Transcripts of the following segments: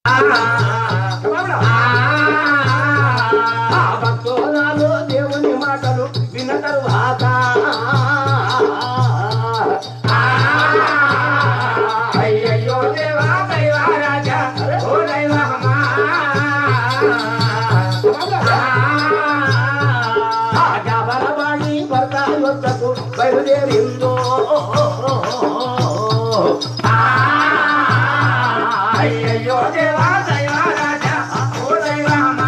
ఆ భక్తోదాలు దేవుని మాటలు విన్న తరువాత అయ్యయ్యో దేవా దైవారాజా ఓ దైవమా ఆ జాబరబాణి భర్త యొక్కకు బయలుదేరిందో అయ్యయ్యో దేవా దైవారాజా ఓ దైవమా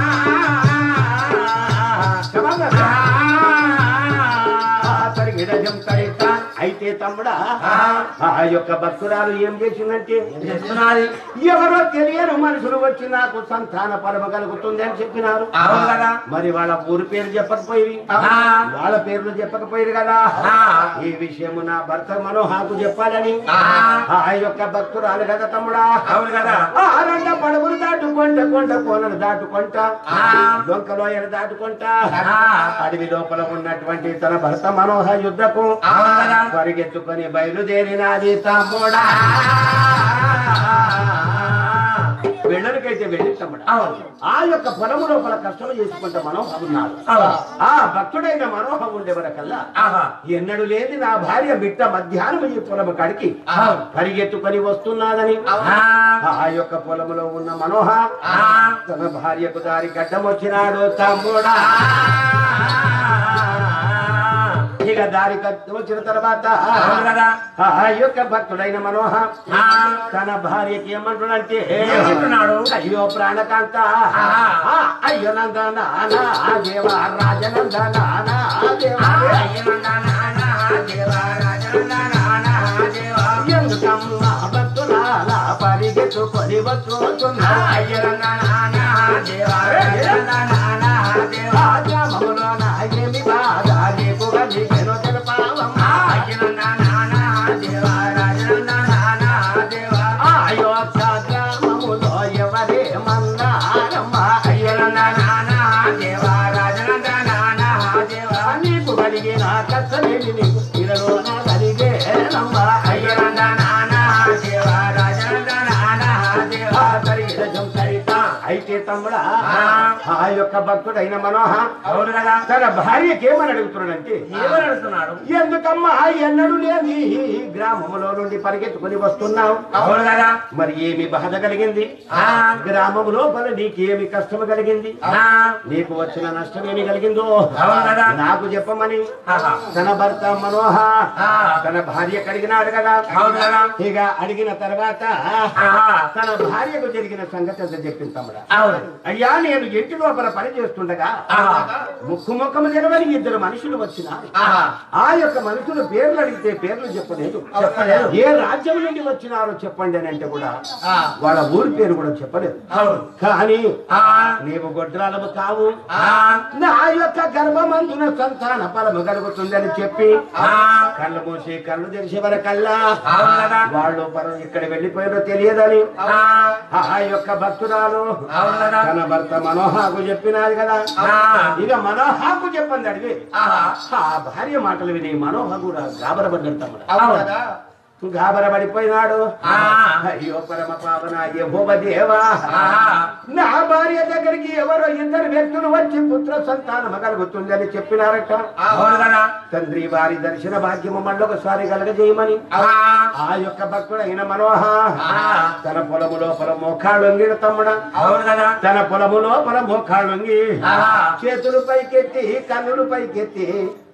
తరిగిడజం తరిత అయితే తమ్ముడా ఆ యొక్క భక్తురాలు ఏం చేసిందంటే చేస్తున్నది ఎవరో తెలియని మనుషులు వచ్చి నాకు సంతాన పరమ కలుగుతుంది అని చెప్పినారు అవును కదా. మరి వాళ్ళ ఊరి పేరు చెప్పకపోయి ఆ. వాళ్ళ పేర్లు చెప్పకపోయారు కదా ఆ. ఈ విషయము నా భర్త మనోహాకు చెప్పాలని ఆ. ఆ యొక్క భక్తురాలు కదా తమ్ముడా అవును కదా ఆ రంగ పడవులు దాటుకుంట కొంట కోనలు దాటుకుంట ఆ. డొంకలోయలు దాటుకుంట ఆ. అడవి లోపల ఉన్నటువంటి తన భర్త మనోహ యుద్ధకు అవును కదా పరిగెత్తుకొని బయలుదేరినది తమ్ముడా వెళ్ళనికైతే వెళ్ళి తమ్ముడా అవును ఆ యొక్క పొలము లోపల కష్టం చేసుకుంటే మనోహ ఉన్నాడు అవును. ఆ భక్తుడైన మనోహ ఉండే వరకల్లా ఆహా ఎన్నడు లేని నా భార్య బిడ్డ మధ్యాహ్నం ఈ పొలము కాడికి అవును. పరిగెత్తుకొని వస్తున్నాదని ఆ. ఆ యొక్క పొలములో ఉన్న మనోహ ఆ. తన భార్యకు దారి గడ్డం వచ్చినాడు తమ్ముడా ఇక దారి కట్టి వచ్చిన తర్వాత అవును కదా ఆ యొక్క భక్తుడైన మనోహ ఆ. తన భార్యకి ఏమంటున్నాడంటే ఏమంటున్నాడు? అయ్యో ప్రాణకాంత ఆ. ఆ, అయ్యో నందన దేవ రాజనందన దేవ ఎందుకమ్మా భక్తులాల పరిగెత్తుకొని వచ్చుతున్నా గ్రామములో నా ఏమి బాధ నీకు కలిగెను తెలుపావమ్మా అయోధ్య గ్రామములో ఎవరే మన్నారమ్మా నీకు కలిగిన కష్టమేమి నీకు ఇరలో నా కలిగేనమ్మా ఆ కలిగిన సరిత అయితే తమ్ముడా ఆ యొక్క భక్తుడైన మనోహ అవును కదా తన భార్యకి ఏమని అడుగుతున్నాడంటే ఏమని అడుగుతున్నాడు ఎందుకమ్మా ఎన్నడూ లేని ఈ గ్రామములో నుండి పరిగెత్తుకొని వస్తున్నావు అవును కదా మరి ఏమి బాధ కలిగింది ఆ. గ్రామము లోపల నీకేమి కష్టము కలిగింది ఆ. నీకు వచ్చిన నష్టం ఏమి కలిగిందో అవును కదా. నాకు చెప్పమని ఆహా. తన భర్త మనోహ ఆ. తన భార్యకు అడిగినాడు కదా అవును కదా ఇక అడిగిన తర్వాత ఆహా. తన భార్యకు జరిగిన సంగతి అంతా చెప్పింది తమ్ముడు అవును అయ్యా నేను ఇంటి లోపల పని చేస్తుండగా ఆహా. ముక్కు ముఖము తెరవని ఇద్దరు మనుషులు వచ్చినారు ఆహా. ఆ యొక్క మనుషులు పేర్లు అడిగితే పేర్లు చెప్పలేదు చెప్పలేదు. ఏ రాజ్యం నుండి వచ్చినారో చెప్పండి అని అంటే కూడా ఆ. వాళ్ళ ఊరి పేరు కూడా చెప్పలేదు అవును కానీ ఆ. నీవు గొడ్రాలము కావు ఆ. నా యొక్క గర్భమందున సంతాన ఫలము కలుగుతుందని చెప్పి ఆ. కళ్ళు మూసి కళ్ళు తెరిచే వరకల్లా అవును కదా. వాళ్ళు పరం ఇక్కడ వెళ్ళిపోయారో తెలియదని ఆ. ఆ యొక్క భక్తురాలు అవును కదా. తన భర్త మనోహాకు చెప్పినారు కదా ఆ. ఇక మనోహాకు చెప్పండి అడిగి ఆహా. ఆ భార్య మాటలు విని మనోహ కూడా గాబరపడ్డాడు తమ్ముడు అవును కదా గాబరపడిపోయినాడు ఆ. అయ్యో పరమ పావన యహోవ దేవా ఆహా. నా భార్య దగ్గరికి ఎవరో ఇద్దరు వ్యక్తులు వచ్చి పుత్ర సంతానం కలుగుతుందని చెప్పినారట అవును కదా తండ్రి వారి దర్శన భాగ్యము మళ్ళొకసారి కలగజేయమని ఆహా. ఆ యొక్క భక్తుడైన మనోహ ఆ. తన పొలము లోపల మోకాళ్ళొంగిన తమ్ముడ అవును కదా తన పొలము లోపల మోకాళ్ళొంగి ఆహా. చేతులు పైకెత్తి కన్నులు పైకెత్తి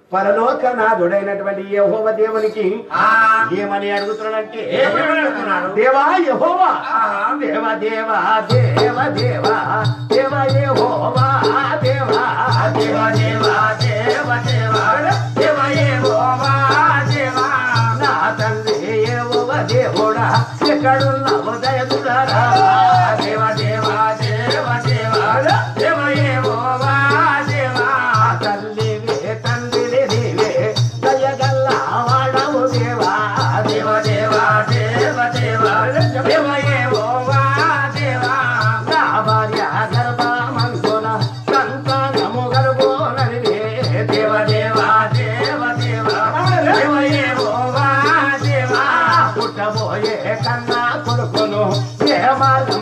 పరలోకనాథుడైనటువంటి యహోవ దేవునికి ఆ. ఏమని అడుగుతున్నాడంటే ఏమని అడుగుతున్నాడు? దేవా యహోవా ఆహా. దేవ దేవ దేవ దేవ దేవ యహోవా దేవ దేవ దేవ దేవ దేవ దేవ యహోవా దేవ నా తండ్రి యహోవ దేవుడా ఎక్కడున్నావు దయదులారా దేవ దేవ దేవ దేవ దేవ యహోవా దేవ తల్లివే తండ్రి నీవే దయగల్ల వాడవు దేవా దేవ దేవ దేవ దేవ దేవ యెహోవా దేవా నా భార్య గర్భమందున సంతానము కలుగోనని దేవ దేవ దేవ దేవ దేవ యెహోవా దేవా పుట్టబోయే కన్నా కొడుకును ఏ మార్గం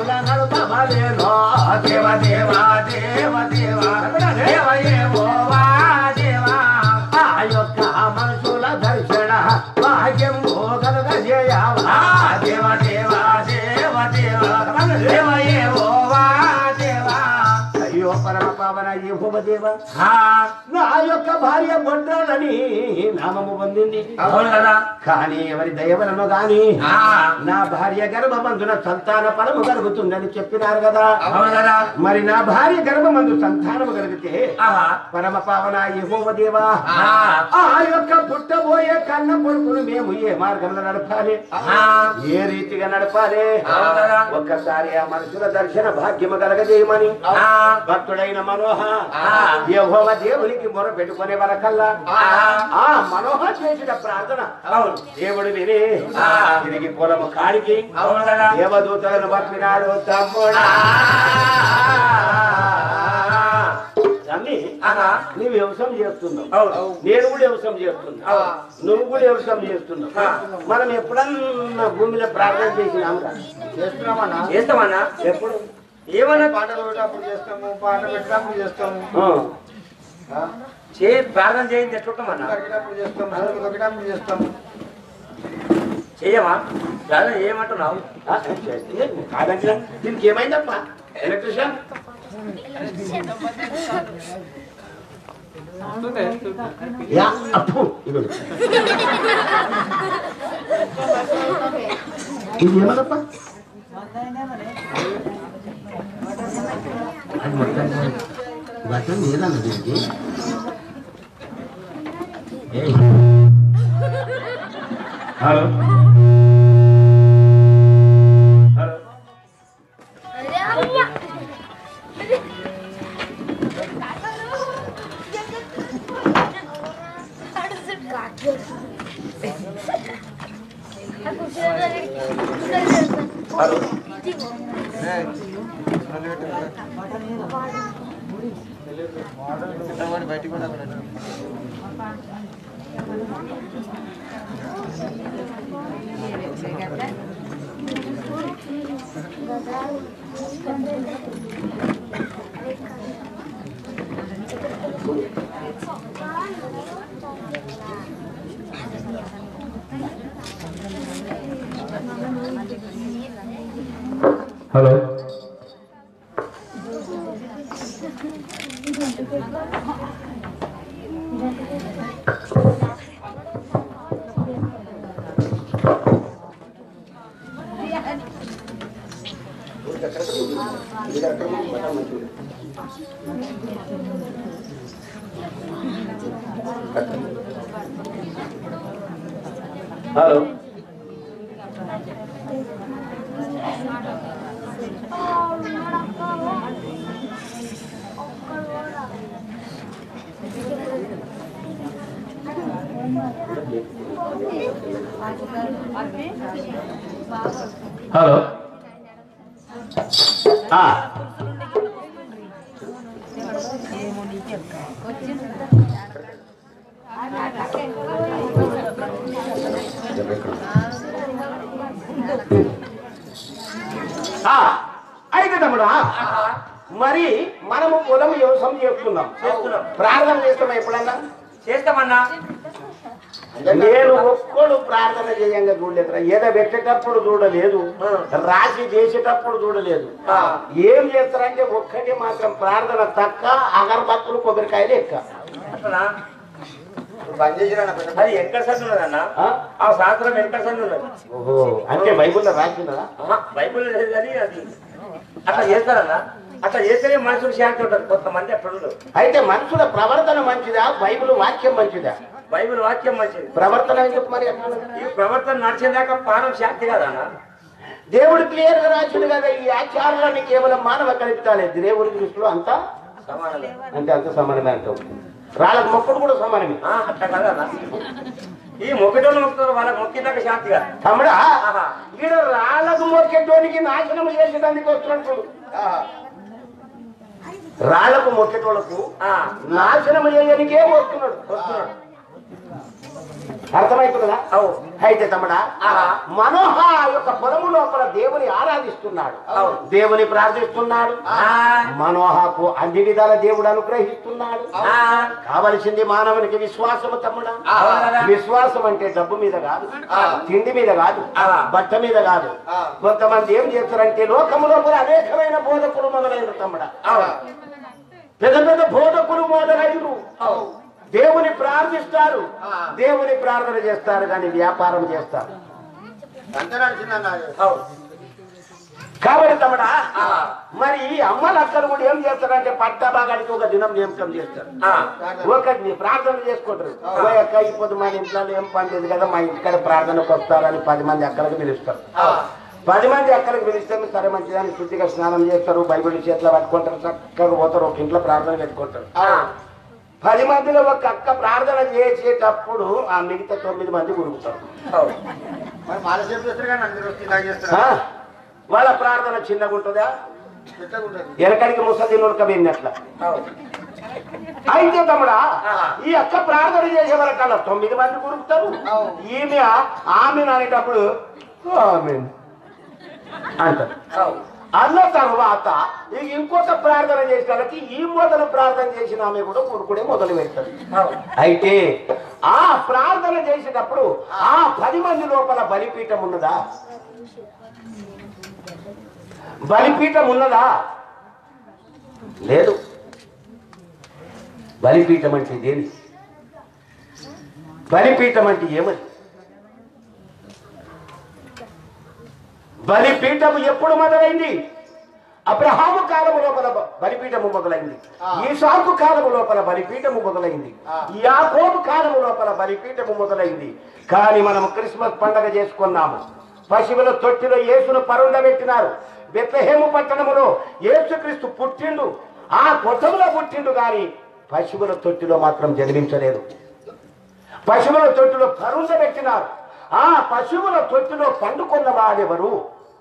రాలేనో దేవ దేవ దేవ దేవ దేవ ఏవోవా దేవా ఆ యొక్క మనుషుల దర్శన భాగ్యం కలుగజేయవా ఆ దేవ దేవ దేవ దేవ దేవ ఏవోవా దేవా అయ్యో పరమ పావన యెహోవదేవ ఆ నా యొక్క భార్య బొడ్రాలని నామము పొందింది అవును కదా కానీ ఎవరి దయవలను గాని ఆ నా భార్య గర్భమందున సంతాన ఫలము కలుగుతుందని చెప్పినారు కదా అవును కదా మరి నా భార్య గర్భమందు సంతానము కలిగితే ఆహా పరమ పావన యెహోవదేవా ఆ ఆ యొక్క పుట్టబోయే కన్న కొడుకును మేము ఏ మార్గంలో నడపాలి ఆ ఏ రీతిగా నడపాలి అవును కదా ఒక్కసారి ఆ మనుషుల దర్శన భాగ్యము కలగజేయమని ఆ భక్తుడైన మనోహ ఆ. యెహోవ దేవునికి మొర పెట్టుకునే వరకల్లా ఆ. ఆ మనోహ చేసిన ప్రార్థన అవును దేవుడు విని ఆ. తిరిగి పొలము కాడికి అవును కదా దేవదూతలను పంపినాడు తమ్ముడా తమ్మి ఆహా నువ్వు వ్యవసాయం చేస్తున్నావు అవును నేను కూడా వ్యవసాయం చేస్తున్నా అవును. నువ్వు కూడా వ్యవసాయం చేస్తున్నావు ఆ. మనం ఎప్పుడన్నా భూమిలో ప్రార్థన చేసినాం చేస్తున్నామన్నా చేస్తామన్నా ఎప్పుడు ఏమన్నా పాటలు పెట్టినప్పుడు చేస్తాము పాట పెట్టినప్పుడు చేస్తాము ఆ. ఆ? చే ప్రార్థన చేయండి ఎట్లుంటామన్నా తగ్గినప్పుడు చేస్తాము అసలు తగ్గినప్పుడు చేస్తాము చెయ్యమా ప్రార్థన చేయమంటున్నావు ఆ, ఏ, కాదంటే దీనికి ఏమైందప్పా ఎలక్ట్రిషియన్ యా అప్పు ఇదిగో. ఇది ఏమదప్పా అది మొత్తం బటన్ లేదన్న దీనికి ఏయ్. హలో హలో హలో బయటికి కూడా హలో హలో హలో ఆ. ఆ, అయితే తమ్ముడా మరి మనము పొలం వ్యవసాయం చేస్తున్నాం చేస్తున్నాం. ప్రార్థన చేస్తాం ఎప్పుడన్నా చేస్తామన్నా నేను ఒక్కడు ప్రార్థన చేయంగా చూడలేదు ఏదో పెట్టేటప్పుడు చూడలేదు రాసి చేసేటప్పుడు చూడలేదు ఆ. ఏం చేస్తారంటే ఒక్కటి మాత్రం ప్రార్థన తక్క అగరబత్తులు కొబ్బరికాయలు ఎక్క అట్లనా బంద్ చేసిరా పెద్ద అది ఎక్కడ సంది ఉన్నదన్నా ఆ? ఆ శాస్త్రం ఎక్కడ సంది ఉన్నది ఓహో అంటే బైబుల్లో రాసిందా ఆహా, బైబిల్ లేదు కానీ అది అట్లా చేస్తారన్నా అట్లా చేస్తేనే మనుషులు శాంతి ఉంటుంది కొంతమంది అట్లా ఉండదు అయితే మనుషుల ప్రవర్తన మంచిదా బైబిల్ వాక్యం మంచిదా బైబిల్ వాక్యం మంచిది ప్రవర్తన ఎందుకు మరి అట్లా? ఈ ప్రవర్తన నడిచేదాకా పానం శాంతి కాదన్నా దేవుడు క్లియర్ గా రాసిండు కదా ఈ ఆచారాన్ని కేవలం మానవ కల్పితాలే దేవుడి దృష్టిలో అంతా సమానమే అంటే అంత సమానమే అంటావు రాళ్ళకు మొక్కడు కూడా సమానమే ఆ, అట్లా కాదన్నా ఈ మొక్కటోళ్ళు మొక్కుతారు వాళ్ళకి మొక్కినాక శాంతి కాదు తమ్ముడా ఆహా. ఈడ రాళ్ళకు మొక్కేటోనికి నాశనం చేసేదానికి వస్తున్నట్టు రాళ్లకు మొక్కేటోళ్ళకు ఆ, నాశనం చేయడానికే వస్తున్నాడు వస్తున్నాడు అర్థమవుతుందా అవు. అయితే తమ్ముడా ఆహా. మనోహ యొక్క పొలము లోపల దేవుని ఆరాధిస్తున్నాడు అవును. దేవుని ప్రార్థిస్తున్నాడు ఆ. మనోహకు అన్ని విధాల దేవుడు అనుగ్రహిస్తున్నాడు ఆ. కావలసింది మానవునికి విశ్వాసము తమ్ముడా అవును కదా. విశ్వాసం అంటే డబ్బు మీద కాదు ఆ. తిండి మీద కాదు ఆ. బట్ట మీద కాదు ఆ. కొంతమంది ఏం చేస్తారంటే లోకములో కూడా అనేకమైన బోధకులు మొదలైన తమ్ముడా అవును. పెద్ద పెద్ద బోధకులు మొదలైనరు అవును. దేవుని ప్రార్థిస్తారు ఆ. దేవుని ప్రార్థన చేస్తారు కానీ వ్యాపారం చేస్తారు అంతే నడిచిందన్న అది. అవును. కాబట్టి తమ్ముడా ఆ. మరి ఈ అమ్మలు అక్కలు కూడా ఏం చేస్తారంటే పట్ట భాగానికి ఒక దినం నియమకం చేస్తారు ఆ. ఒక నీ ప్రార్థన చేసుకుంటారు ఓ అక్క ఇప్పుడు మన ఇంట్లో ఏం పని లేదు కదా మా ఇంటికాడ ప్రార్థనకు వస్తారని పది మంది అక్కలకు పిలుస్తారు ఆ. పది మంది అక్కడికి పిలిస్తే సరే మంచిదని శుద్ధిగా స్నానం చేస్తారు బైబిల్ చేతిలో పట్టుకుంటారు చక్కగా పోతారు ఒక ఇంట్లో ప్రార్థన పెట్టుకుంటారు ఆ. పది మందిలో ఒక అక్క ప్రార్థన చేసేటప్పుడు ఆ మిగతా తొమ్మిది మంది గురుగుతారు అవును. మరి మాల సేపు చేస్తారు కానీ అందరూ వచ్చి ఇలా ఆ? చేస్తారు వాళ్ళ ప్రార్థన చిన్నగా ఉంటుందా పెద్దగా ఉంటుంది ఎనకడికి ముసలి ఉడకబెట్టినట్ల అవును. అయితే తమ్ముడా ఆ. ఈ అక్క ప్రార్థన చేసే వరకల్లా తొమ్మిది మంది గురుకుతారు అవును. ఈమె ఆమె అనేటప్పుడు ఆమె అంటారు అవును. అన్న తర్వాత ఇక ఇంకొక ప్రార్థన చేసిన వాళ్ళకి ఈ మొదలు ప్రార్థన చేసిన ఆమె కూడా కొడుకుడే మొదలు పెడతారు అవును. అయితే ఆ ప్రార్థన చేసేటప్పుడు ఆ పది మంది లోపల బలిపీఠం ఉన్నదా బలిపీఠం ఉన్నదా లేదు బలిపీఠం అంటే దేని బలిపీఠం అంటే ఏమని బలిపీఠము ఎప్పుడు మొదలైంది అబ్రహాము కాలము లోపల బ- బలిపీఠము మొదలైంది ఆ. ఈసాకు కాలము లోపల బలిపీఠము మొదలైంది ఆ. యాకోబు కాలము లోపల బలిపీఠము మొదలైంది కానీ మనం క్రిస్మస్ పండగ చేసుకున్నాము పశువుల తొట్టిలో యేసును పరుండబెట్టినారు బెత్లహేము పట్టణములో యేసుక్రీస్తు పుట్టిండు ఆ కొట్టములో పుట్టిండు కానీ పశువుల తొట్టిలో మాత్రం జన్మించలేదు పశువుల తొట్టిలో పరుండబెట్టినారు ఆ పశువుల తొట్టిలో పండుకున్న వాడెవరు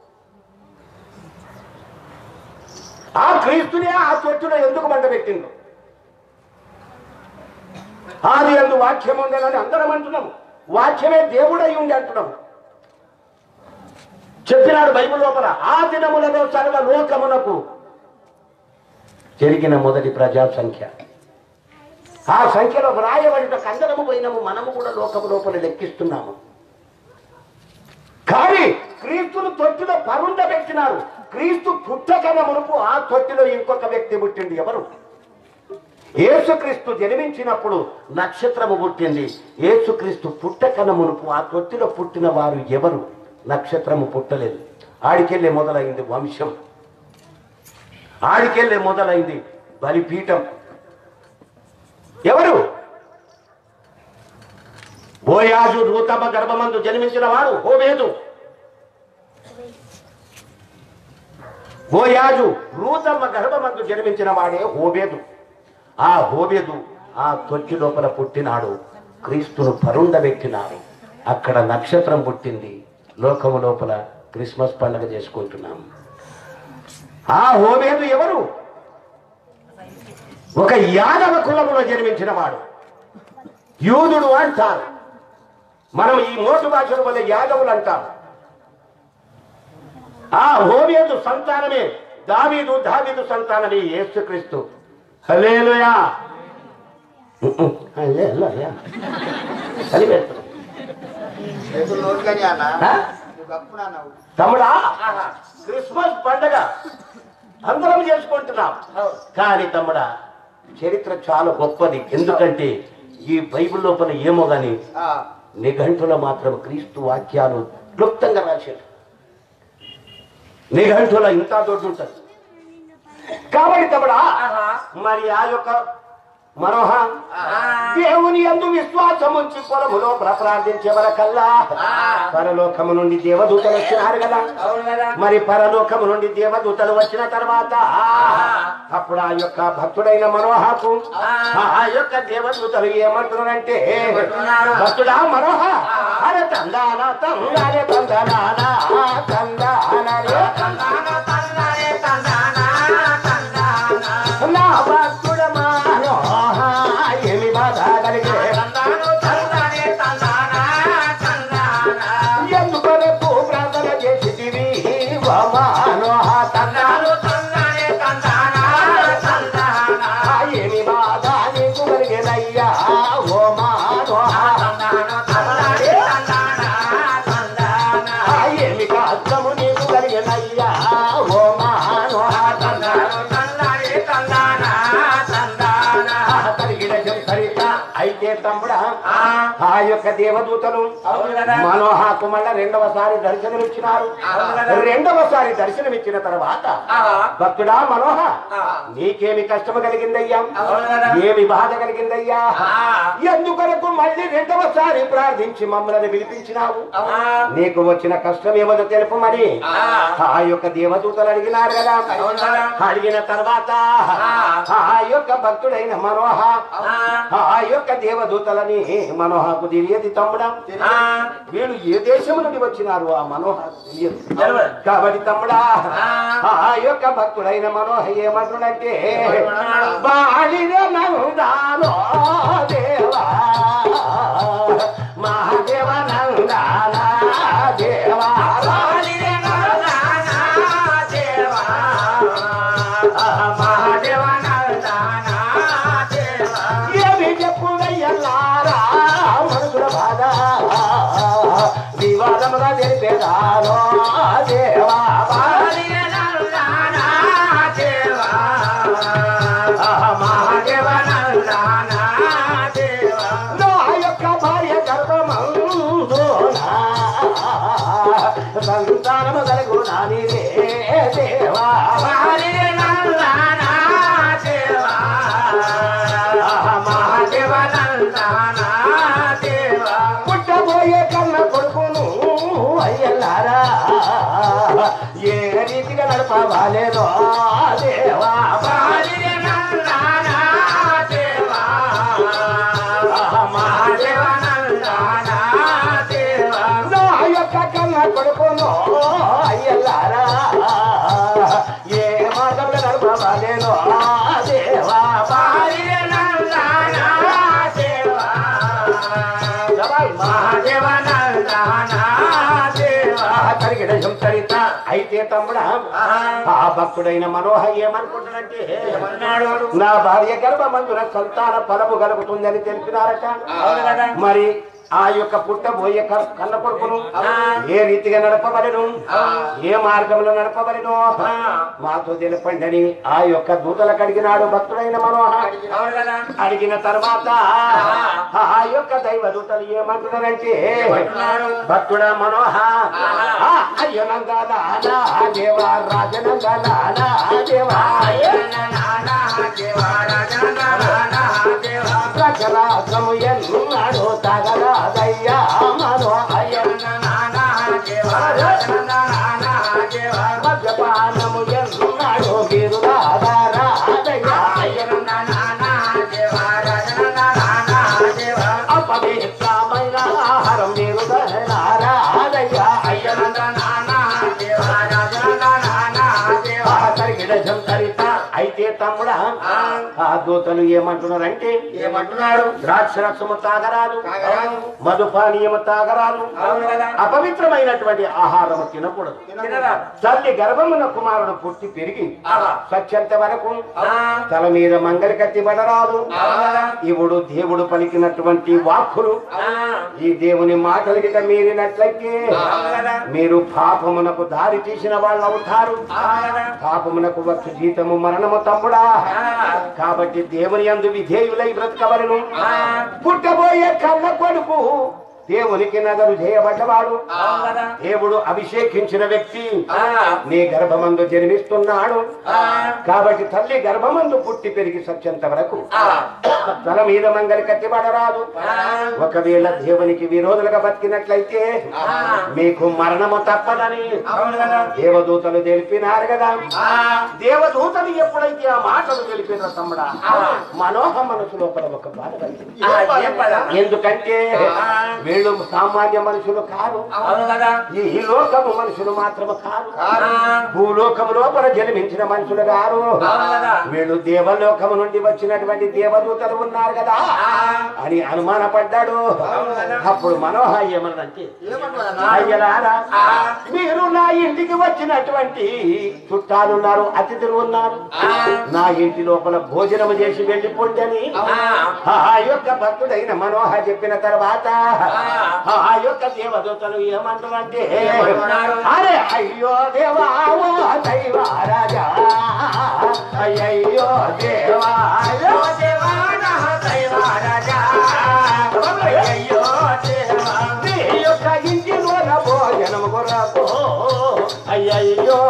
ఆ క్రీస్తునే ఆ తొట్టిలో ఎందుకు మండబెట్టిండు ఆది అందు వాక్యం ఉందని అందరం అంటున్నాము వాక్యమే దేవుడై ఉండి అంటున్నాము చెప్పినాడు బైబిల్ లోపల ఆ దినములలో సర్వ లోకమునకు జరిగిన మొదటి ప్రజా సంఖ్య ఆ సంఖ్యలో వ్రాయబడిన కందరము పోయినము మనము కూడా లోకము లోపల లెక్కిస్తున్నాము కానీ క్రీస్తును తొట్టిలో పరుండబెట్టినారు క్రీస్తు పుట్టకన మునుపు ఆ తొట్టిలో ఇంకొక వ్యక్తి పుట్టింది ఎవరు యేసుక్రీస్తు జన్మించినప్పుడు నక్షత్రము పుట్టింది యేసుక్రీస్తు పుట్టకన మునుపు ఆ తొట్టిలో పుట్టిన వారు ఎవరు నక్షత్రము పుట్టలేదు ఆడికెళ్ళే మొదలైంది వంశం ఆడికెళ్ళే మొదలైంది బలిపీఠం ఎవరు బోయాజు రూతమ్మ గర్భమందు జన్మించిన వాడు హోబేదు బోయాజు రూతమ్మ గర్భమందు జన్మించిన వాడే హోబేదు ఆ హోబేదు ఆ తొట్టి లోపల పుట్టినాడు క్రీస్తును పరుండబెట్టినాడు అక్కడ నక్షత్రం పుట్టింది లోకము లోపల క్రిస్మస్ పండుగ చేసుకుంటున్నాం ఆ హోబేదు ఎవరు ఒక యాదవ కులములో జన్మించిన వాడు యూదుడు అంటారు మనం ఈ మోటు భాషల వల్ల యాదవులు అంటాం ఆ హోబేదు సంతానమే దావీదు దావీదు సంతానమే యేసుక్రీస్తు హల్లెలూయా హల్లెలూయా కలిపెడుతున్నాం రేపు నోరు కానీ అన్న ఆ? నువ్వు గప్పు నాన్నవు తమ్ముడా ఆహా. క్రిస్మస్ పండగ అందరం చేసుకుంటున్నాం అవును. కానీ తమ్ముడా చరిత్ర చాలా గొప్పది ఎందుకంటే ఈ బైబిల్ లోపల ఏమో గాని ఆ, నిఘంటులో మాత్రం క్రీస్తు వాక్యాలు క్లుప్తంగా రాశారు నిఘంటులో ఇంత దొడ్డు ఉంటుంది కాబట్టి తమ్ముడా ఆహా. మరి ఆ యొక్క మనోహ ఆహా. దేవుని ఎందు విశ్వాసం ఉంచి పొలములో ప్రార్థించే వరకల్లా ఆ. పరలోకము నుండి దేవదూతలు వచ్చినారు కదా అవును కదా మరి పరలోకము నుండి దేవదూతలు వచ్చిన తర్వాత అప్పుడు ఆ యొక్క భక్తుడైన మనోహకు ఆ యొక్క దేవదూతలు ఏమంటున్నారంటే ఏమంటున్నారు? భక్తుడా మనోహ అరే తందాన తందానే తందనాన తందానరే నా భక్తుడ మనోహ ఏమి బాధ కలిగే ఆ యొక్క దేవదూతలు అవును కదా. మనోహాకు మళ్ళా రెండవసారి దర్శనమిచ్చినారు అవును కదా. రెండవసారి దర్శనమిచ్చిన తర్వాత ఆహా. భక్తుడా మనోహ ఆ. నీకేమి కష్టము కలిగిందయ్యా అవును కదా. ఏమి బాధ కలిగిందయ్యా ఆ. ఎందుకొరకు మళ్ళీ రెండవసారి ప్రార్థించి మమ్మల్ని పిలిపించినావు ఆ. నీకు వచ్చిన కష్టం ఏమో తెలుపు మరి ఆ. ఆ యొక్క దేవదూతలు అడిగినారు కదా అవును కదా. అడిగిన తర్వాత ఆ. ఆ యొక్క భక్తుడైన మనోహ ఆ. ఆ యొక్క దేవదూతలని మనోహకు తెలియదు తమ్ముడా ఆ. వీళ్ళు ఏ దేశం నుండి వచ్చినారు ఆ మనోహ తెలియదు తెలియదు. కాబట్టి తమ్ముడా ఆ. ఆ యొక్క భక్తుడైన మనోహ ఏమంటున్నాడంటే ఏమంటున్నాడు? బాలిన నందానో దేవా మహాదేవ నందానా దేవా ఏమి చెప్పుడయ్యల్లారా మనుషుల బాధ వివాదముగా తెలిపేదానో దేవా నా యొక్క భార్య గర్భమందునా సంతానము కలుగు నాని దేవా పుట్టబోయే కన్న కొడుకును అయ్యల్లారా ఏ రీతిగా నడపవాలేదో దేవా నా యొక్క కన్న కొడుకును అయ్యల్లారా ఏ మార్గంలో నడపవాలేదో దేవా కలిగిన సంతరిత అయితే తమ్ముడా ఆ భక్తుడైన మనోహ ఏమనుకుంటాడంటే నా భార్య గర్భమందున సంతాన ఫలము కలుగుతుందని తెలిపినారట అవును కదా. మరి ఆ యొక్క పుట్టబోయే క- కన్న కొడుకును ఏ రీతిగా నడపబడను ఏ మార్గంలో నడపబడను మాతో తెలపండి అని ఆ యొక్క దూతలకు అడిగినాడు భక్తుడైన మనోహ అడిగిన తర్వాత ఆ యొక్క దైవ దూతలు ఏమంటున్నారంటే భక్తుడ మనోహ ఆ, అయ్యో నందానా దేవా రాజనందానా దేవా ప్రజరాజము ఎన్నాడు తగరాదయ్యా మనో మద్యపానము ఎన్నాడు మీరు రాదయ్యా అపవిత్రమైన ఆహారం మీరు రాదయ్యా తరిగిడ సంతరిత అయితే తమ్ముడా ఆ దూతలు ఏమంటున్నారంటే ఏమంటున్నారు ద్రాక్షరసము తాగరాదు తాగరాదు. మధుపానీయము తాగరాదు అవును కదా. అపవిత్రమైనటువంటి ఆహారము తినకూడదు తినరాదు. తల్లి గర్భమున కుమారుడు పుట్టి పెరిగి ఆహా. సత్యంత వరకు ఆ. తల మీద మంగలి కత్తి పడరాదు అవునా? ఇవుడు దేవుడు పలికినటువంటి వాక్కులు ఆ. ఈ దేవుని మాటలు గిట మీరినట్లయితే అవును కదా. మీరు పాపమునకు దారి తీసిన వాళ్ళు అవుతారు అవును కదా. పాపమునకు వచ్చు జీతము మరణము తమ్ముడా ఆ. కాబట్టి దేవుని యందు విధేయులై బ్రతకవలను ఆ. పుట్టబోయే కన్న కొడుకు దేవునికి నగరు చేయబడ్డవాడు అవును కదా. దేవుడు అభిషేకించిన వ్యక్తి ఆ. నీ గర్భమందు జన్మిస్తున్నాడు ఆ. కాబట్టి తల్లి గర్భమందు పుట్టి పెరిగి సత్యంత వరకు ఆ. తల మీద మంగలి కట్టిబడరాదు ఆ. ఒకవేళ దేవునికి విరోధులుగా బతికినట్లయితే ఆ. మీకు మరణము తప్పదని అవును కదా. దేవదూతలు తెలిపినారు కదా ఆ. దేవదూతలు ఎప్పుడైతే ఆ మాటలు తెలిపిన తమ్ముడా ఆ. మనోహ మనసు లోపల ఒక బాధ కలిగింది ఆ, ఏం పద? ఎందుకంటే ఆ. వీళ్ళు సామాన్య మనుషులు కాదు అవును కదా. ఈ ఈ లోకము మనుషులు మాత్రము కాదు ఆ. భూలోకము లోపల జన్మించిన మనుషులు గారు అవును కదా. వీళ్ళు దేవలోకము నుండి వచ్చినటువంటి దేవదూతలు ఉన్నారు కదా ఆ. అని అనుమానపడ్డాడు అవును కదా. అప్పుడు మనోహ ఏమన్నదంటే ఏమంటున్నా అయ్యలారా ఆ. మీరు నా ఇంటికి వచ్చినటువంటి చుట్టాలు ఉన్నారు అతిథులు ఉన్నారు ఆ. నా ఇంటి లోపల భోజనం చేసి వెళ్ళిపోండి అని ఆ. ఆ యొక్క భక్తుడైన మనోహ చెప్పిన తర్వాత ఆ. ఆ యొక్క దేవదూతలు ఏమంటారంటే ఏమంటున్నారు? అరే అయ్యో దేవా ఓ దైవా రాజా అయ్యో దేవా ఓ దేవా నా దైవ రాజా.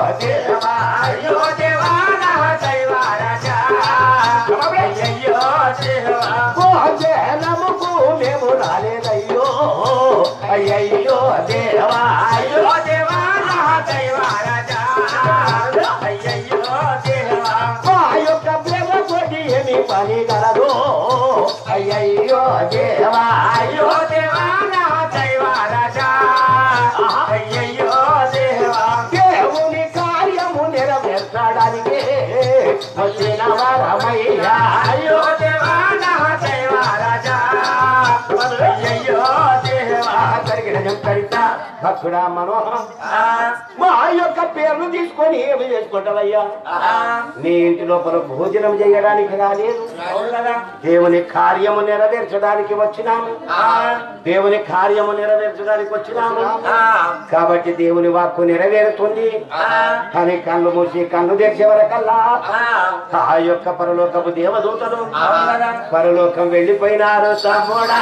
దేవా అయ్యో దేవా నా దైవ రాజా అయ్యయ్యో దేవా భోజనముకు మేము రాలేదయ్యో అయ్యయ్యో దేవా అయ్యో దేవా నా దైవ రాజా అయ్యయ్యో దేవా మా యొక్క ప్రేమ కొద్ది ఏమి పని గలదు అయ్యయ్యో దేవా అయ్యో దేవా నా దైవ రాజా అయ్యయ్యో దేవా దేవుని కార్యము నెరవేర్చడానికి వచ్చిన వరమయ్యా అయ్యో దేవా నా దైవ రాజా అయ్యయ్యో దేవా జరిగిన చెప్తాడిట భక్తుడా మనోహరం ఆ, మా యొక్క పేర్లు తీసుకొని ఏమి చేసుకుంటావయ్యా ఆ, నీ ఇంటి లోపల భోజనం చేయడానికి రాలేదు అవును కదా దేవుని కార్యము నెరవేర్చడానికి వచ్చినాము ఆ, దేవుని కార్యము నెరవేర్చడానికి వచ్చినాము ఆ, కాబట్టి దేవుని వాక్కు నెరవేరుతుంది ఆ, అని కళ్ళు మూసి కళ్ళు తెరిచే వరకల్లా ఆ, ఆ యొక్క పరలోకపు దేవదూతలు అవును కదా పరలోకం వెళ్ళిపోయినారు తమ్ముడా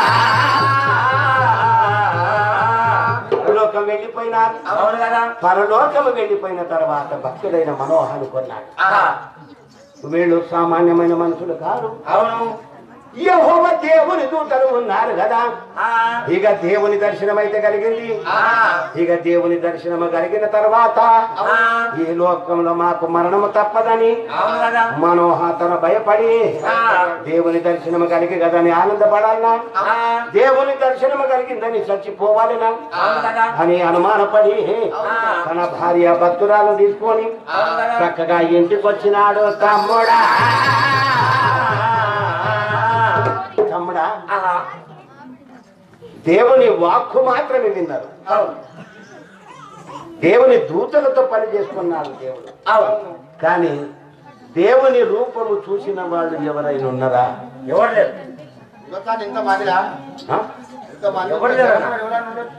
పరలోకం వెళ్ళిపోయినారు అవును కదా పరలోకము వెళ్ళిపోయిన తర్వాత భక్తుడైన మనోహను కొన్నాడు ఆ, వీళ్ళు సామాన్యమైన మనుషులు కాదు అవును యెహోవ దేవుని దూతలు ఉన్నారు కదా ఆ, ఇక దేవుని దర్శనం అయితే కలిగింది ఆ, ఇక దేవుని దర్శనము కలిగిన తర్వాత ఆ, ఈ లోకంలో మాకు మరణము తప్పదని అవును కదా మనోహ తన భయపడి ఆ, దేవుని దర్శనము కలిగి కదని ఆనందపడాలనా ఆ, దేవుని దర్శనము కలిగిందని చచ్చిపోవాలినా అవును కదా అని అనుమానపడి తన భార్య భక్తురాలు తీసుకొని అవును కదా చక్కగా ఇంటికి వచ్చినాడు తమ్ముడా తమ్ముడా ఆహా, దేవుని వాక్కు మాత్రమే విన్నారు అవును దేవుని దూతలతో పని చేసుకున్నాడు దేవుడు అవును కానీ దేవుని రూపము చూసిన వాళ్ళు ఎవరైనా ఉన్నారా ఎవరు లేరు ఇంకొక ఇంత మందిరా ఆ? ఇంత మంది ఎవరు లేరు. ఎవరైనా ఉండొచ్చు.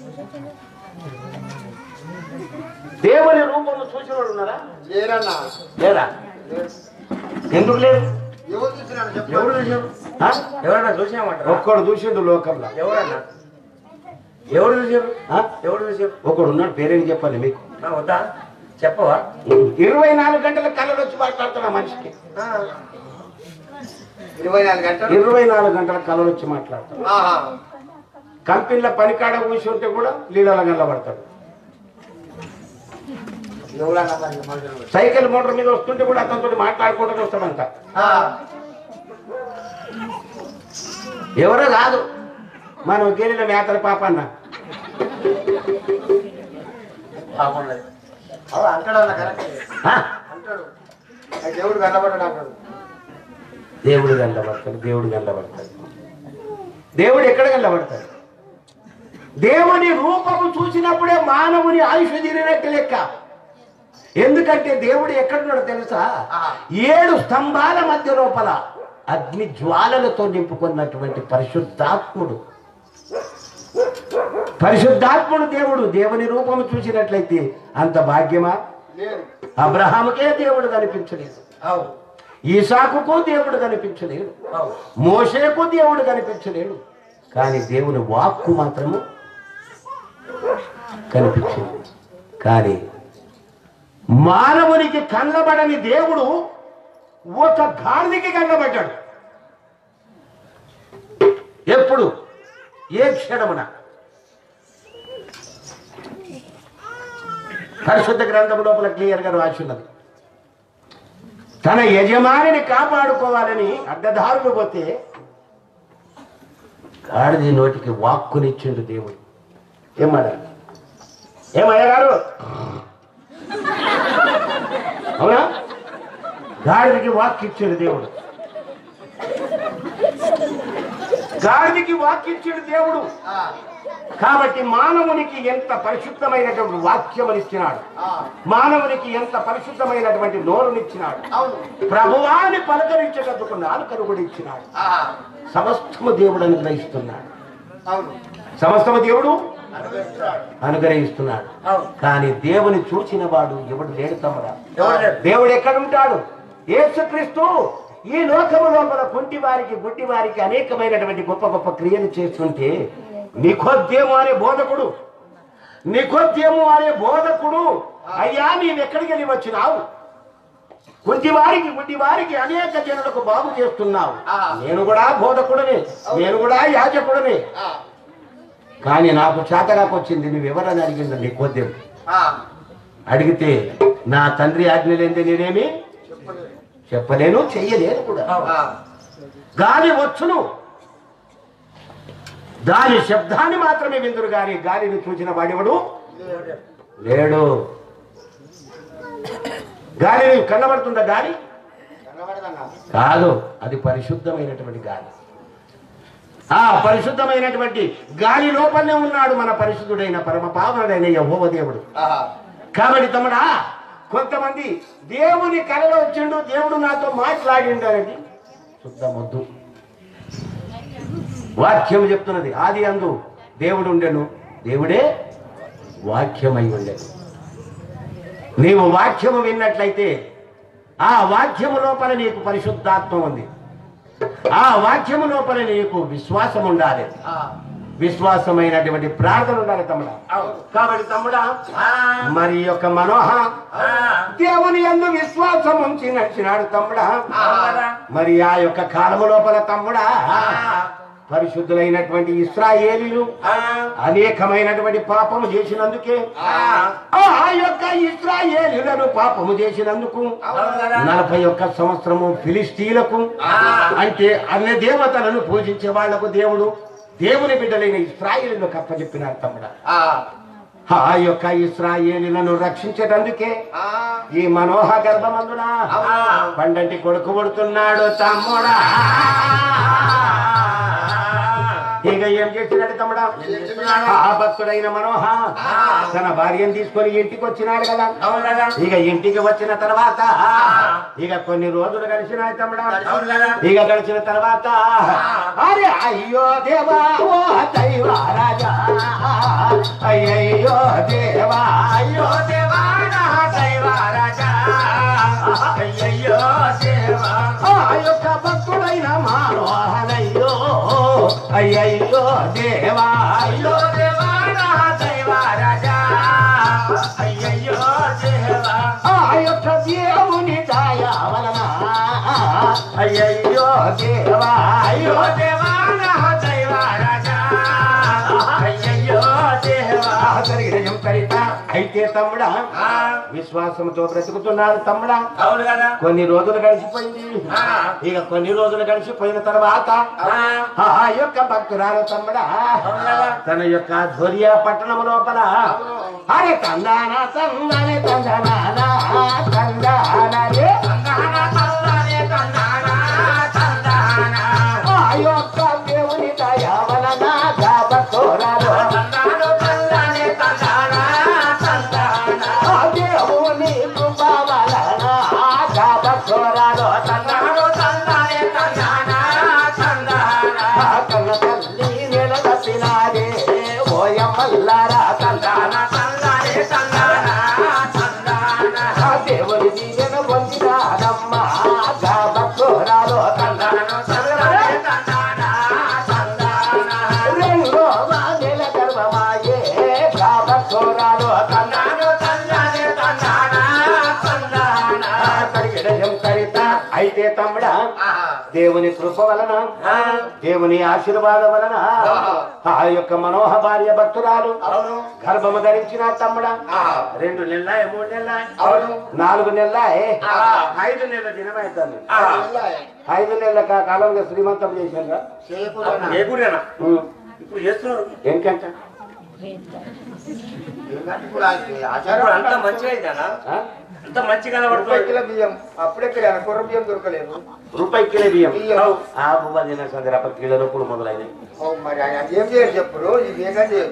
దేవుని రూపము చూసిన వాళ్ళు ఉన్నారా లేరన్నా లేరా ఎందుకు లేదు ఎవరు చూసినాడు చెప్పు ఎవరు చూసారు ఆ? ఎవరన్నా చూసామంటారా ఒక్కడు చూసిండు లోకంలో ఎవరన్నా ఎవరు చూసారు ఆ? ఎవరు చూసారు ఒకడు ఉన్నాడు పేరేం చెప్పాలి మీకు నా వద్దా చెప్పవా ఇరవై నాలుగు గంటల కళలు వచ్చి మాట్లాడుతున్నా మనిషికి ఆ, ఇరవై నాలుగు గంటలు ఇరవై నాలుగు గంటల కళలు వచ్చి మాట్లాడతాడు ఆహా. కంపెనీల పనికాడ కూర్చుంటే కూడా లీడల నిలబడతాడు ఎవరన్నా మరి మనుషులు. సైకిల్ మోటార్ మీద వస్తుంటే కూడా అతనితో మాట్లాడుకుంటూ వస్తామంట ఆ. ఎవరో కాదు మనం గేలిన మేతల పాప అన్న బాగున్నది. అవు అంటాడు అన్న కరెక్ట్ ఆ? అంటాడు ఆ దేవుడు కనబడ్డాడు అంటాడు దేవుడు గంటపడతాడు దేవుడు గంటపడతాడు దేవుడు ఎక్కడ గంటపడతాడు దేవుని రూపము చూసినప్పుడే మానవుని ఆయుష్ తీరినట్టు లెక్క ఎందుకంటే దేవుడు ఎక్కడున్నాడో తెలుసా ఏడు స్తంభాల మధ్య లోపల అగ్ని జ్వాలలతో నింపుకున్నటువంటి పరిశుద్ధాత్ముడు పరిశుద్ధాత్ముడు దేవుడు దేవుని రూపము చూసినట్లయితే అంత భాగ్యమా లేదు అబ్రహాముకే దేవుడు కనిపించలేదు అవును ఈసాకుకు దేవుడు కనిపించలేడు అవును మోషేకు దేవుడు కనిపించలేడు కానీ దేవుని వాక్కు మాత్రము కనిపించింది కానీ మానవునికి కళ్ళబడని దేవుడు ఒక గాడిదకి కళ్ళబడ్డాడు ఎప్పుడు ఏ క్షణమున పరిశుద్ధ గ్రంథం లోపల క్లియర్ గా రాసి ఉన్నది తన యజమానిని కాపాడుకోవాలని అడ్డదారులు పోతే గాడిది నోటికి వాక్కునిచ్చిండు దేవుడు ఏమన్నా ఏమయ్య గారు అవునా గాడిదికి వాక్ ఇచ్చాడు దేవుడు గాడిదికి వాక్ ఇచ్చాడు దేవుడు ఆ. కాబట్టి మానవునికి ఎంత పరిశుద్ధమైనటువంటి వాక్యమునిచ్చినాడు ఆ. మానవునికి ఎంత పరిశుద్ధమైనటువంటి నోరునిచ్చినాడు అవును ప్రభువాని పలకరించేటందుకు నాలుకను కూడా ఇచ్చినాడు ఆహా. సమస్తము దేవుడు అనుగ్రహిస్తున్నాడు అవును సమస్తము దేవుడు అనుగ్రహిస్తాడు. అనుగ్రహిస్తున్నాడు అవును కానీ దేవుని చూచిన వాడు ఎవడు లేడు తమ్ముడా ఎవరు లేరు దేవుడు ఎక్కడ ఉంటాడు యేసుక్రీస్తు ఈ లోకము లోపల కుంటి వారికి గుడ్డి వారికి అనేకమైనటువంటి గొప్ప గొప్ప క్రియలు చేస్తుంటే నిఖోద్యము అనే బోధకుడు నిఖోద్యము అనే బోధకుడు అయ్యా నీవు ఎక్కడికి వెళ్ళి వచ్చినావు కుంటివారికి గుడ్డివారికి అనేక జనులకు బాగు చేస్తున్నావు ఆ. నేను కూడా బోధకుడని నేను కూడా యాజకుడని ఆ, కానీ నాకు చేతగాకు వచ్చింది నువ్వు ఎవరని అడిగింది నీ కొద్దిం ఆ, అడిగితే నా తండ్రి ఆజ్ఞ లేనిదే నేనేమి చెప్పలేదు. చెప్పలేను చెయ్యలేను కూడా ఆ, గాలి వచ్చును దాని శబ్దాన్ని మాత్రమే విందురు గాని గాలిని చూసిన వాడెవడు లేదు. లేడు గాలిని కనబడుతుందా గాలి కనబడదన్నా. కాదు అది పరిశుద్ధమైనటువంటి గాలి ఆ పరిశుద్ధమైనటువంటి గాలి లోపలనే ఉన్నాడు మన పరిశుద్ధుడైన పరమ పావనుడైన యహోవ దేవుడు ఆహా. కాబట్టి తమ్ముడా కొంతమంది దేవుని కలలో వచ్చిండు దేవుడు నాతో మాట్లాడిండు అనేది శుద్ధమొద్దు వాక్యం చెప్తున్నది ఆది అందు దేవుడు ఉండెను దేవుడే వాక్యమై ఉండెను నీవు వాక్యము విన్నట్లయితే ఆ వాక్యము లోపల నీకు పరిశుద్ధాత్మ ఉంది ఆ వాక్యము లోపల నీకు విశ్వాసం ఉండాలి ఆ, విశ్వాసమైనటువంటి ప్రార్థన ఉండాలి తమ్ముడా అవును. కాబట్టి తమ్ముడా ఆ, మరి ఈ యొక్క మనోహ ఆ, దేవుని ఎందు విశ్వాసం ఉంచి నడిచినాడు తమ్ముడా అవునరా? మరి ఆ యొక్క కాలము లోపల తమ్ముడా ఆ, పరిశుద్ధులైనటువంటి ఇస్రాయేలీలు ఆ, అనేకమైనటువంటి పాపము చేసినందుకే ఆ, ఆ యొక్క ఇస్రాయేలీలను పాపము చేసినందుకు అవునరా? నలభై ఒక్క సంవత్సరము ఫిలిస్తీన్లకు ఆ. అంటే అన్ని దేవతలను పూజించే వాళ్లకు దేవుడు దేవుని బిడ్డలైన ఇస్రాయేలీలకు అప్పచెప్పినారు తమ్ముడా ఆ, ఆ యొక్క ఇస్రాయేలీలను రక్షించేటందుకే ఆ, ఈ మనోహ గర్భమందున పండంటి కొడుకు పుడుతున్నాడు తమ్ముడా ఇక ఏం చేసినాడు తమ్ముడా ఆ భక్తుడైన మనోహ తన భార్యను తీసుకొని ఇంటికి వచ్చినాడు కదా అవునరా? ఇక ఇంటికి వచ్చిన తర్వాత ఇక కొన్ని రోజులు గడిచినాయి తమ్ముడా అవునరా? ఇక గడిచిన తర్వాత అరే అయ్యో దేవా ఓ దైవా రాజా అయ్యయ్యో దేవా అయ్యో దేవా నా దైవ రాజా. అయ్యయ్యో దేవా. ఆ యొక్క భక్తుడైన మానోహనయ్యో అయ్యయ్యో దేవా అయ్యో అయ్యో దేవా నా దైవ రాజా. అయ్యయ్యో దేవా. ఆ యొక్క దేవుని దయ వలన అయ్యయ్యో దేవా అయ్యో అయ్యో దేవా నా దైవ రాజా. అయ్యయ్యో దేవా. జరిగిన చరిత అయితే తమ్ముడా ఆ, విశ్వాసంతో బ్రతుకుతున్నాడు తమ్ముడా అవును కదా కొన్ని రోజులు గడిచిపోయింది ఆ. ఇక కొన్ని రోజులు గడిచిపోయిన తర్వాత ఆ, ఆ యొక్క భక్తురాలు తమ్ముడా తన యొక్క ధ్వర్య పట్టణం లోపల అరే తందాన తందనే తందనాన తందానరే తందాన తందానే తందానా, తందానా. ఆ యొక్క దేవుని దయ వలన భక్తురాలు తందాను తందానే తందానా, తందానా. ఆ దేవుని కృప వలన భక్తురాలు తందాను తందానే తందానా, తందానా. కన్న తల్లి నిలబెట్టినారే ఓయమల్లారా తందాన తందానే తందానా, తందానా. ఆ దేవుని దీవెన పొందినాడమ్మా భక్తురాలు తందాను తందానే తందానా, తందానా. రెండో నెల గర్భమాయే భక్తురాలు తందాను తందానే తందానా, తందానా. కడిగడం కరిత అయితే తమ్ముడా ఆహా. దేవుని కృప వలన ఆ, దేవుని ఆశీర్వాదం వలన ఆ యొక్క మనోహ భార్య భక్తురాలు అవును. గర్భము ధరించిన తమ్ముడా ఆ. రెండు నెలల మూడు నెలల అవును. నాలుగు నెలల ఆ. ఐదు నెలల దినమైతుంది ఆ. వెళ్ళాయి. ఐదు నెలల కా- కాలంలో శ్రీమంతం చేశారా చేయకూడదన్నా. ఏ గురేనా ఇప్పుడు చేస్తున్నారు ఏంటంట ఏంటంటే ఇప్పుడు అది ఇప్పుడు ఆచారం అంత మంచిగా అయిందనా ఆ? అంత మంచిగా ముప్పై కనబడుతుంది కిలో బియ్యం అప్పుడెక్కడ కుర్ర బియ్యం దొరకలేదు రూపాయి కిలో బియ్యం బియ్యం. ఆ బువ్వ తిన సందర్భ కిలో రూపులు మొదలైనవి ఓ, మరి ఆయన ఏం చేయాలి చెప్పుడు ఇది ఏం చేయదు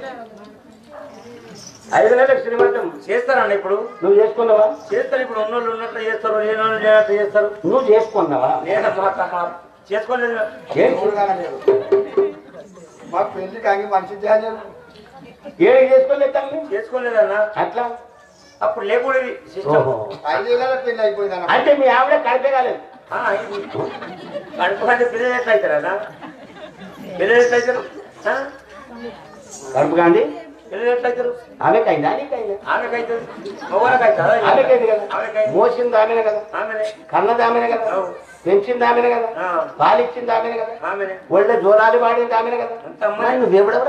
ఐదు నెలలకు శ్రీమంతం చేస్తారన్న ఇప్పుడు నువ్వు చేసుకున్నావా చేస్తారు ఇప్పుడు ఉన్నోళ్ళు ఉన్నట్లు చేస్తారు లేని వాళ్ళు లేనట్లు చేస్తారు నువ్వు చేసుకున్నావా నేను మా మా చేసుకోలేదు ఏం చూడగానే లేదు. మాకు పెళ్లి కాగి మనిషి చేయాలి ఏం చేసుకోలేదు తల్లి చేసుకోలేదన్నా అట్లా అప్పుడు లేకూడదు సిస్టమ్ ఓహో ఐదేళ్ళ పెళ్లి అయిపోయిందన్న అంటే మీ ఆవిడ కలిపే కాలేదు కడుపుకంటే పిల్లలు ఎట్లా అవుతారన్నా పిల్లలు ఎట్లా అవుతారు ఆ? కడుపు కాండి పిల్లలు ఎట్లయితారు ఆమెకైందా నీకైందా ఆమెకైతుంది మగవాళ్ళకైతుందా ఆమెకైంది కదా ఆమెకైంది మోసింది ఆమెనే కదా ఆమెనే కన్నది ఆమెనే కదా అవు. పెంచింది ఆమెనే కదా ఆ. పాలిచ్చింది ఆమెనే కదా ఆమెనే ఒళ్ళ జోరాలు పాడింది ఆమెనే కదా అంత అమ్మాయి. మరి నువ్వెవడవరా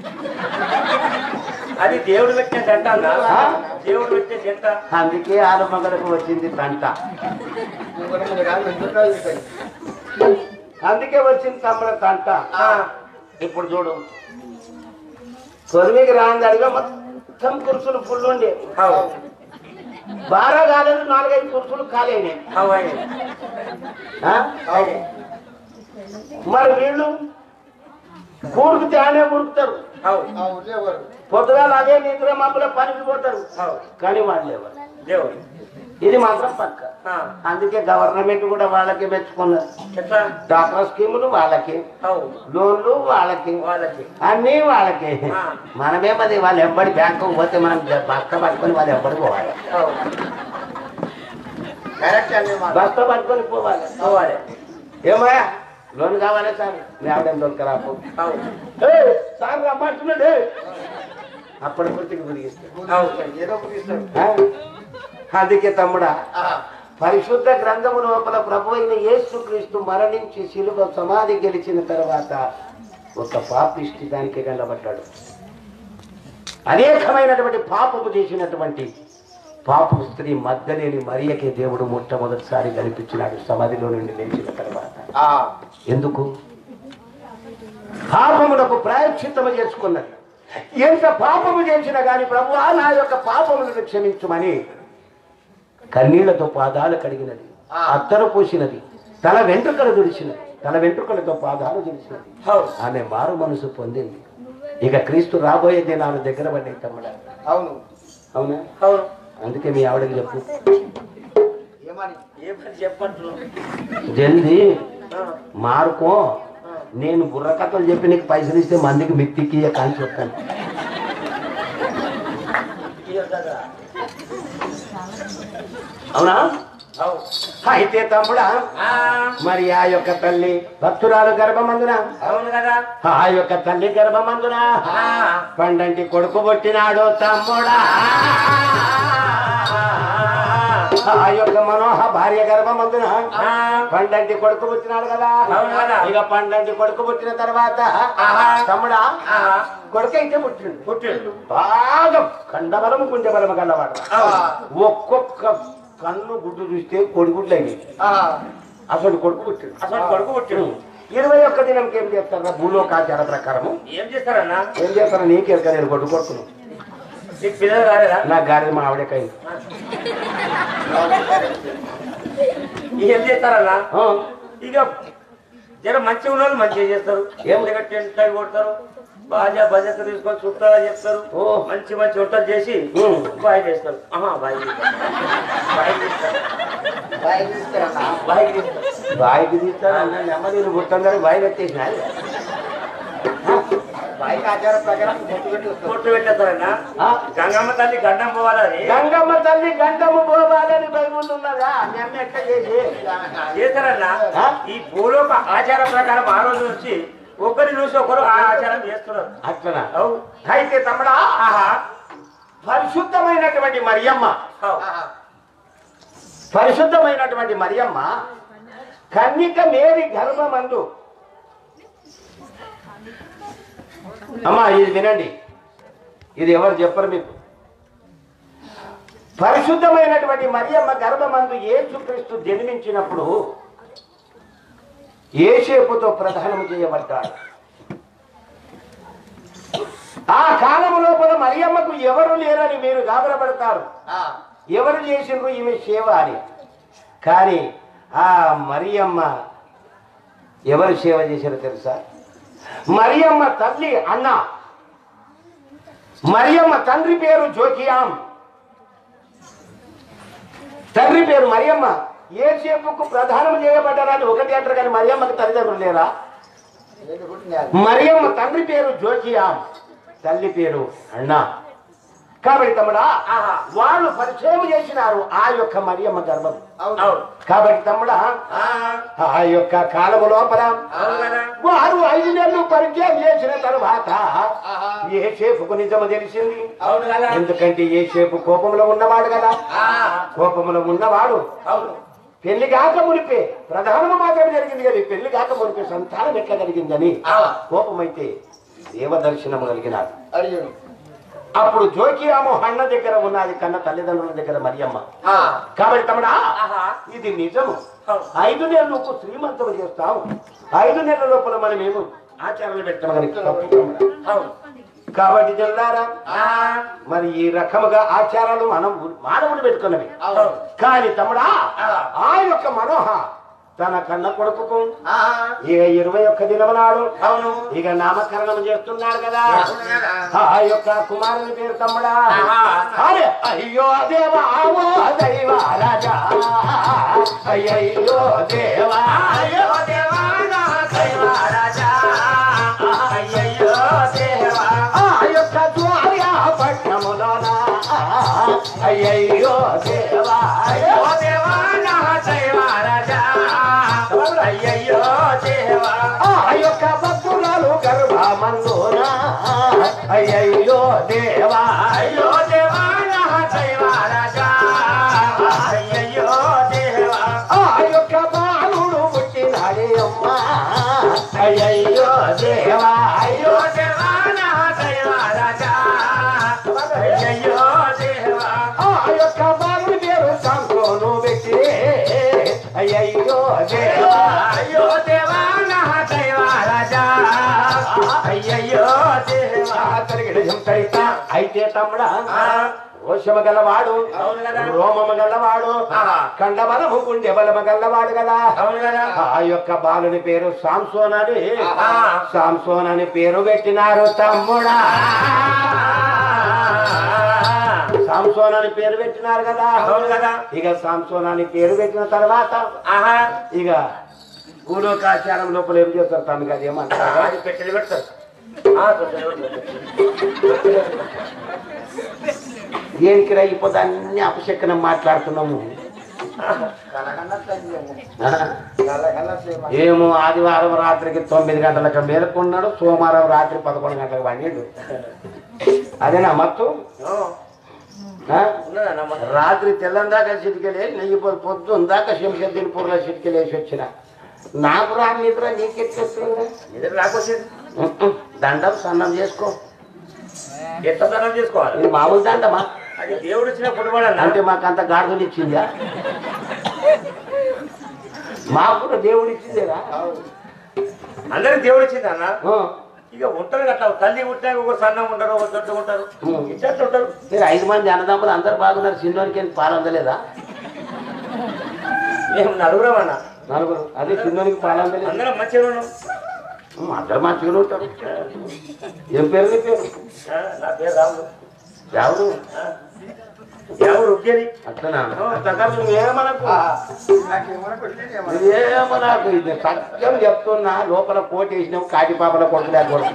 అది దేవుడు పెట్టిన జంట అన్నా ఆ? దేవుడు పెట్టిన జంట అందుకే ఆరు మగలకు వచ్చింది తంట ఇంకోటి మన కాదు, ఇంకోటి కాదు, ఇంకోటి. అందుకే వచ్చింది తమ్ముడు తంట ఆ. ఇప్పుడు చూడు కొరిమికి రాంది అడిగా మొత్తం కుర్చులు ఫుల్ ఉండే అవు బాగా కాలేదు నాలుగైదు కుర్చులు ఖాళీ అవు ఆయన అయినాయి మరి వీళ్ళు కూరుకు తేనే ఉరుకుతారు అవు ఆ ఊర్లో ఎవరు? పొద్దుగాల అదే నిద్ర మబ్బుల పనికి పోతారు అవు కానీ వాళ్ళు ఎవరు దేవుడు ఇది మాత్రం పక్క ఆ. అందుకే గవర్నమెంట్ కూడా వాళ్ళకి మెచ్చుకున్నారు ఎట్లా డాక్టర్ స్కీములు వాళ్ళకి అవు లోన్లు వాళ్ళకి వాళ్ళకి అన్నీ వాళ్ళకి ఆ. మనమే మరి వాళ్ళు ఎవ్వడి బ్యాంకు పోతే మనం బస్త పట్టుకొని వాళ్ళు ఎవ్వడి పోవాలి అవు కరెక్ట్ అండి మాట. బస్త పట్టుకొని పోవాలి పోవాలి ఏమయ్యా లోన్ కావాలా సార్ మీ ఆవిడ లోన్ కరాపు అవు ఏయ్, సార్ రమ్మంటున్నాడు అప్పటి గుర్తికి గురిగిస్తాడు అవు ఏదో ఒకటి ఇస్తాడు. ఆ? అందుకే తమ్ముడా ఆ, పరిశుద్ధ గ్రంథము లోపల ప్రభు అయిన యేసుక్రీస్తు మరణించి శిలువ సమాధి గెలిచిన తర్వాత ఒక పాపిష్టి దానికి గండబడ్డాడు అనేకమైనటువంటి పాపము చేసినటువంటి పాపపు స్త్రీ మద్దలేని మరియకి దేవుడు మొట్టమొదటిసారి కనిపించినాడు సమాధిలో నుండి లేచిన తర్వాత ఆ, ఎందుకు పాపమునకు ప్రాయశ్చిత్తము చేసుకున్నది ఎంత పాపము చేసినా గాని ప్రభువా నా యొక్క పాపములను క్షమించుమని కన్నీళ్లతో పాదాలు కడిగినది అత్తరు పూసినది తల వెంట్రుకలు దుడిచినది తల వెంట్రుకలతో పాదాలు దుడిచినది అవు ఆమె మారు మనసు పొందింది ఇక క్రీస్తు రాబోయే దినాలు దగ్గర పడ్డాయి తమ్ముడా అవును అవునా అవును అందుకే మీ ఆవిడకి చెప్పు ఏమని ఏ పని చెప్పంటున్నావు జల్దీ ఆ, మారుకో నేను బుర్రకథలు చెప్పి నీకు పైసలు ఇస్తే మందికి మిత్తికి కానీ చెప్తాను ఇయ్యరు కదా అవునా అవు అయితే తమ్ముడా ఆ, మరి ఆ యొక్క తల్లి భక్తురాలు గర్భమందున అవును కదా ఆ యొక్క తల్లి గర్భమందున ఆ, పండంటి కొడుకు పుట్టినాడు తమ్ముడా ఆ యొక్క మనోహ భార్య గర్భమందున ఆ, పండంటి కొడుకు పుట్టినాడు కదా అవును కదా. ఇక పండంటి కొడుకు పుట్టిన తర్వాత ఆహా. తమ్ముడా ఆ, కొడుకు అయితే పుట్టిండు పుట్టిండు బాగా కండబలము గుండెబలము గల్లవాడు అవు ఒక్కొక్క కన్ను గుడ్డు చూస్తే కొడుకుట్లు అయ్యి ఆ, అసలు కొడుకు పుట్టిండు అసలు కొడుకు పుట్టిండు ఇరవై ఒక్క దినంకి ఏం చేస్తారా భూలోకాచార ప్రకారము ఏం చేస్తారన్నా ఏం చేస్తారా నీకెరక నేను కొట్టు కొడుకును నీకు పిల్లలు కాలేదా నా గాడి మా ఆవిడకైంది ఏం చేస్తారన్నా ఆ, ఇక జర మంచిగా ఉన్న వాళ్ళు మంచిగా చేస్తారు ఏం? ఏం టెంట్ అవి కొడతారు బాజా భజత తీసుకొని చుట్టాలా చెప్తారు ఓ. మంచి మంచి వంటలు చేసి ఉమ్. బాయ్ చేస్తారు ఆహా బాయ్ చేస్తారు. బాయ్ చేస్తారు బయట తీసుకురన్నా. బాయ్ చేస్తారు బాయికి తీస్తాను అన్న నెమ్మది పుట్టందరూ బాయి పెట్టేసిన బయట ఆచార ప్రకారం బొట్టు పెట్టి వస్తారు. కొట్టు పెట్టేస్తారన్నా ఆ? గంగమ్మ తల్లి గండం పోవాలని గంగమ్మ తల్లి గంటము పోవాలని బైబుల్ ఉన్నదా మేము ఎట్ట చేసి చేస్తారన్నా ఆ? ఈ భూలోక ఆచారం ప్రకారం ఆ రోజు నుంచి ఒకరిని చూసి ఒకరు ఆ ఆచారం చేస్తున్నారు అట్లనా అవు అయితే తమ్ముడా ఆహా పరిశుద్ధమైనటువంటి మరియమ్మ అవు ఆహా. పరిశుద్ధమైనటువంటి మరియమ్మ కన్నిక మేరీ గర్భమందు అమ్మా ఇది వినండి ఇది ఎవరు చెప్పరు మీకు పరిశుద్ధమైనటువంటి మరియమ్మ గర్భమందు యేసుక్రీస్తు జన్మించినప్పుడు ఏసేపుతో ప్రధానము చేయబడ్డాడు ఆ కాలము లోపల మరియమ్మకు ఎవరు లేరని మీరు గాబరపడతారు ఆ, ఎవరు చేసిండ్రు ఈమె సేవ అని కానీ ఆ మరియమ్మ ఎవరు సేవ చేశారో తెలుసా మరియమ్మ తల్లి అన్న మరియమ్మ తండ్రి పేరు జోకియాం తండ్రి పేరు మరియమ్మ ఏసేపుకు ప్రధానం చేయబడ్డారని ఒకటి అంటారు కానీ మరియమ్మకి తల్లిదండ్రులు లేరా ఏది పుట్టినారు. మరియమ్మ తండ్రి పేరు జోకియాం తల్లి పేరు అన్నా కాబట్టి తమ్ముడా ఆహా. వాళ్ళు పరిచయం చేసినారు ఆ యొక్క మరియమ్మ గర్భం అవును కాబట్టి తమ్ముడా ఆ, ఆ యొక్క కాలము లోపల అవును కదా వారు ఐదు నెలలు పరిచయం చేసిన తర్వాత ఆహా. ఏ షేపుకు నిజము తెలిసింది అవును కదా ఎందుకంటే ఏ షేపు కోపంలో ఉన్నవాడు కదా ఆ, కోపంలో ఉన్నవాడు అవును పెళ్లి కాక మునిపే ప్రధానము మాత్రమే జరిగింది కానీ పెళ్లి కాక మునిపే సంతానం ఎట్లా కలిగిందని ఆ, కోపమైతే దేవ దర్శనము కలిగినాడు అడిగాడు అప్పుడు జోకియాము అన్న దగ్గర ఉన్నది కన్న తల్లిదండ్రుల దగ్గర మరియమ్మ ఆ, కాబట్టి తమ్ముడా ఆహా. ఇది నిజము అవును. ఐదు నెలలకు శ్రీమంతం చేస్తాము ఐదు నెలల లోపల మనమేమో ఆచారాలు పెట్టమని తప్పు తమ్ముడా. అవును కాబట్టి జల్లారా ఆ, మరి ఈ రకముగా ఆచారాలు మనం మానవులు పెట్టుకున్నవి అవును కానీ తమ్ముడా ఆ. ఆ యొక్క మనోహ తన కన్న కొడుకుకు ఆహా. ఏ ఇరవై ఒక్క దినము నాడు అవును ఇక నామకరణం చేస్తున్నాడు కదా అవును కదా. ఆ యొక్క కుమారుని పేరు తమ్ముడా ఆహా. అరే అయ్యో దేవా ఓ దైవ రాజా అయ్యయ్యో దేవా అయ్యో దేవా నా దైవ రాజా. అయ్యయ్యో దేవా. ఆ యొక్క ద్వార్య పట్నములోన అయ్యయ్యో దేవా అయ్యో దేవా నా దైవ రాజా. అయ్యయ్యో దేవా. ఆ యొక్క భక్తురాలు గర్భమందున అయ్యయ్యో దేవా అయ్యో దేవా నా దైవ రాజా. అయ్యయ్యో దేవా. ఆ యొక్క బాలుడు పుట్టినాడే అమ్మా అయ్యయ్యో దేవా అయ్యో దేవా నా దైవ రాజా. అయ్యయ్యో దేవా. ఆ యొక్క బాలుడి పేరు సంకోను పెట్టి అయ్యయ్యో దేవా అయ్యో దేవా నా దైవ రాజా. అయ్యయ్యో దేవా. అతనికి చెప్తాయిత అయితే తమ్ముడా ఆ. రోషము గలవాడు అవును కదా. రోమము గలవాడు ఆహా. కండబలము గుండె బలము గల్లవాడు కదా అవును కదా ఆ యొక్క బాలుని పేరు సాంసోన్ అని ఆహా. సాంసోన్ అని పేరు పెట్టినారు తమ్ముడా సాంసోన్ అని పేరు పెట్టినారు కదా అవును కదా. ఇక సాంసోన్ అని పేరు పెట్టిన తర్వాత ఆహా ఇక భూలోకాచారం లోపల ఏం చేస్తారు తనకి అది ఏమంటారు అది పెట్టెలు పెడతారు ఆ, పెట్టెలు పెడతారు. దేనికి రైపోతే అన్ని అపశక్కనం మాట్లాడుతున్నాము కలకన్నా తగ్గాము. ఆ? కలకన్నా సేమ. ఏమో ఆదివారం రాత్రికి తొమ్మిది గంటలకు మేలుకున్నాడు సోమవారం రాత్రి పదకొండు గంటలకు పండిండు అదేనా మత్తు ఓ, ఆ? ఉన్నదా నమ్మకం? రాత్రి తెల్లని దాకా చిటికెలే నెయ్యి పొద్దు పొద్దున్న దాకా శంషద్దీన్ పూర్లో చిటికెలేసి వచ్చిన నాకు రా నిద్ర నీకెట్లొస్తుందా నిద్ర రాకొచ్చింది దండం సన్నం చేసుకో ఎట్లా స్నానం చేసుకోవాలి ఇది మామూలు దండమా అది దేవుడు ఇచ్చిన పుట్టుబడన్నా అంటే మాకు అంత గాడుదలు ఇచ్చిందా మాకు కూడా దేవుడు ఇచ్చిందేరా అందరికి దేవుడు ఇచ్చింది అన్న ఆ. ఇక ఉంటారు అట్లా తల్లి పుట్టినాక ఒక సన్నం ఉంటారు ఒక దొడ్డు ఉంటారు ఉం. ఇట్లా ఉంటారు మీరు ఐదు మంది అన్నదమ్ములు అందరు బాగున్నారు చిన్నోనికి ఏం పాలు అందలేదా మేము నలుగురం అన్న నలుగురు అదే చిన్నోనికి పాలు అందలేదు అందరం మంచిగా ఉన్నాం ఉం, అందరు మంచిగా ఉంటారు ఏం పేరు నీ పేరు ఆ, నా పేరు రాముడు ఎవరు ఆ, ఎవరు ఉగ్గేది అట్లనా అంతగా నువ్వేమనకు నాకేమన్నా కొట్టేది ఏమన్నా? నువ్వేమనకు ఇది సత్యం చెప్తున్నా లోపల కోటి వేసినావు కాటి పాపల కొడుకు లేకపోతే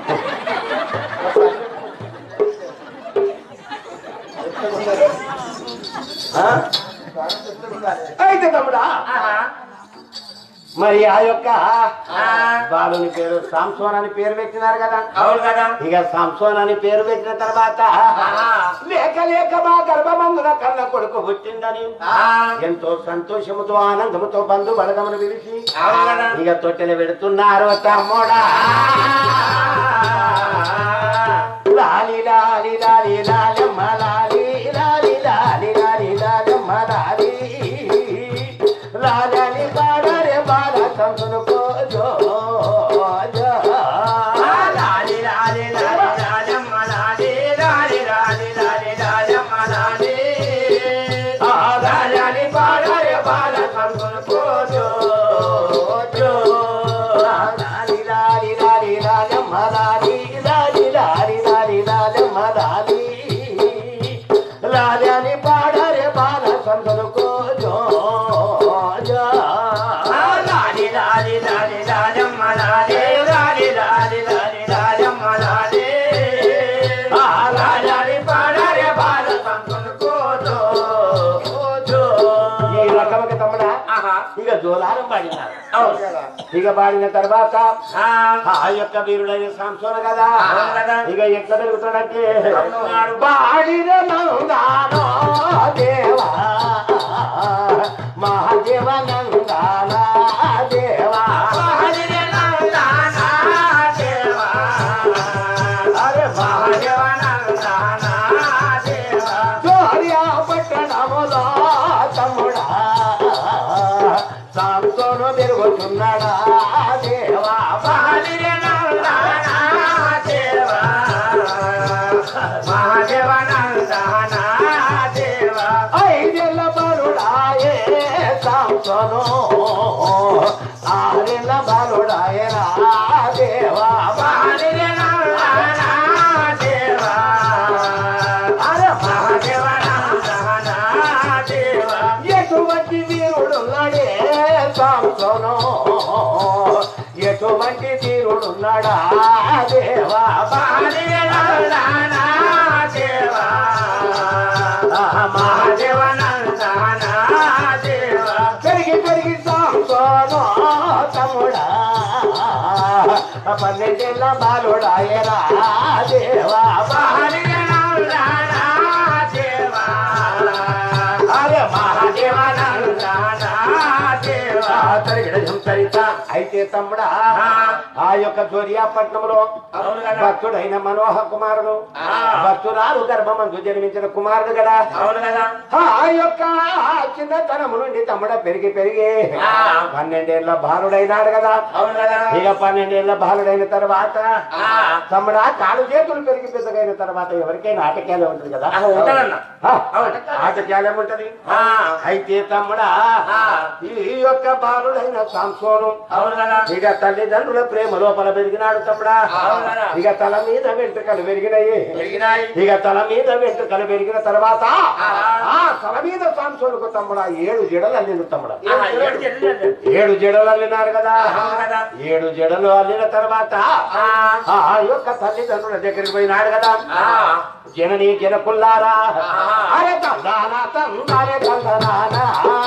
ఆ? బాగా చెప్తూ ఉండాలి. అయితే తమ్ముడా ఆహా. మరి ఆ యొక్క ఆ. బాలుని పేరు సాంసోన్ అని పేరు పెట్టినారు కదా అవును కదా ఇక సాంసోన్ అని పేరు పెట్టిన తర్వాత ఆహా. లేక లేక మా గర్భమందున కన్న కొడుకు పుట్టిందని ఆ. ఎంతో సంతోషముతో ఆనందముతో బంధు బలగమును పిలిచి అవును కదా ఇక తొట్టెలు పెడుతున్నారు తమ్ముడా లాలి లాలి లాలి లాలమ్మ లాలి లాలి లాలి లాలి లాలమ్మ లాలి లాలని పాడరే బాల సంతును కోజో జో. లాలి లాలి లాలి లాలమ్మ లాలి లాలి లాలి లాలి లాలమ్మ లాలి ఆ లాలని పాడరే బాల సంతును కోజో జో. లాలి లాలి లాలి లాలమ్మ లాలి లాలి లాలి లాలి లాలమ్మ లాలి లాలని పాడరే బాల సంతును కోజో జో. లాలి లాలి లాలి లాలమ్మ ఆహా. ఇక జోలారం పాడినారు అవును కదా ఇక పాడిన తర్వాత ఆ, ఆ యొక్క వీరుడైన సంసోన కదా అవును కదా. ఇక ఎట్లా పెరుగుతాడంటే అవును. పాడిన నందానో దేవా మహాదేవ నందాన దేవా మహాదేవ నందనా దేవా. అరే మహాదేవ నందనా దేవా. జోర్యా పట్టణములో తమ్ముడా సంసోను పెరుగుతున్నాడా దేవా మహాదేవ నందనా దేవా. మహాదేవ నందనా దేవా. ఐదెల్ల బలుడాయే సంసోను ఆరెల్ల బలుడాయే రా దేవా మహాదేవ నందనా దేవా. అరే మహాదేవ నందనా దేవా. ఎటువంటి వీరుడున్నాడే సంసోను ఎటువంటి వీరుడున్నాడా దేవా మహాదేవ నందనా దేవా. మహాదేవ నందనా దేవా. పెరిగి పెరిగి సంసోను తమ్ముడా పన్నెండేళ్ళ బాలుడాయరా దేవా మహాదేవ నందనా దేవా. అరే మహాదేవ నందనా దేవా. చరిత అయితే తమ్ముడా ఆ యొక్క జోరియాపట్నంలో అవును కదా. భక్తుడైన మనోహ కుమారుడు ఆ. భక్తురాలు గర్భమందు జన్మించిన కుమారుడు కదా అవును కదా ఆ యొక్క చిన్నతనము నుండి తమ్ముడ పెరిగి పెరిగి ఆ. పన్నెండేళ్ల బాలుడైనాడు కదా అవును కదా ఇక పన్నెండేళ్ల బాలుడైన తర్వాత ఆ. తమ్ముడా కాలు చేతులు పెరిగి పెద్దగైన తర్వాత ఎవరికైనా ఆటకేలే ఉంటుంది కదా ఆ, ఉంటదన్న. ఆ, అవును. ఆటకేలే ఉంటది ఆ. అయితే తమ్ముడా ఆ. ఈ యొక్క బాలుడైన సాంసోను అవును కదా ఇక తల్లిదండ్రుల ప్రేమ లోపల పెరిగినాడు తమ్ముడా అవును కదా. ఇక తల మీద వెంట్రుకలు పెరిగినాయి పెరిగినాయి ఇక తల మీద వెంట్రుకలు పెరిగిన తర్వాత ఆ. ఆ తల మీద సాంసోనుకు తమ్ముడా ఏడు జడలు అల్లిండు తమ్ముడా ఆహా, ఏడు చెల్లెలు. ఏడు జడలు అల్లినారు కదా అవును కదా. ఏడు జడలు అల్లిన తర్వాత ఆ. ఆ యొక్క తల్లిదండ్రుల దగ్గరికి పోయినాడు కదా ఆ. జనని జనకుల్లారా ఆ. అరే తందాన తందానే తందనాన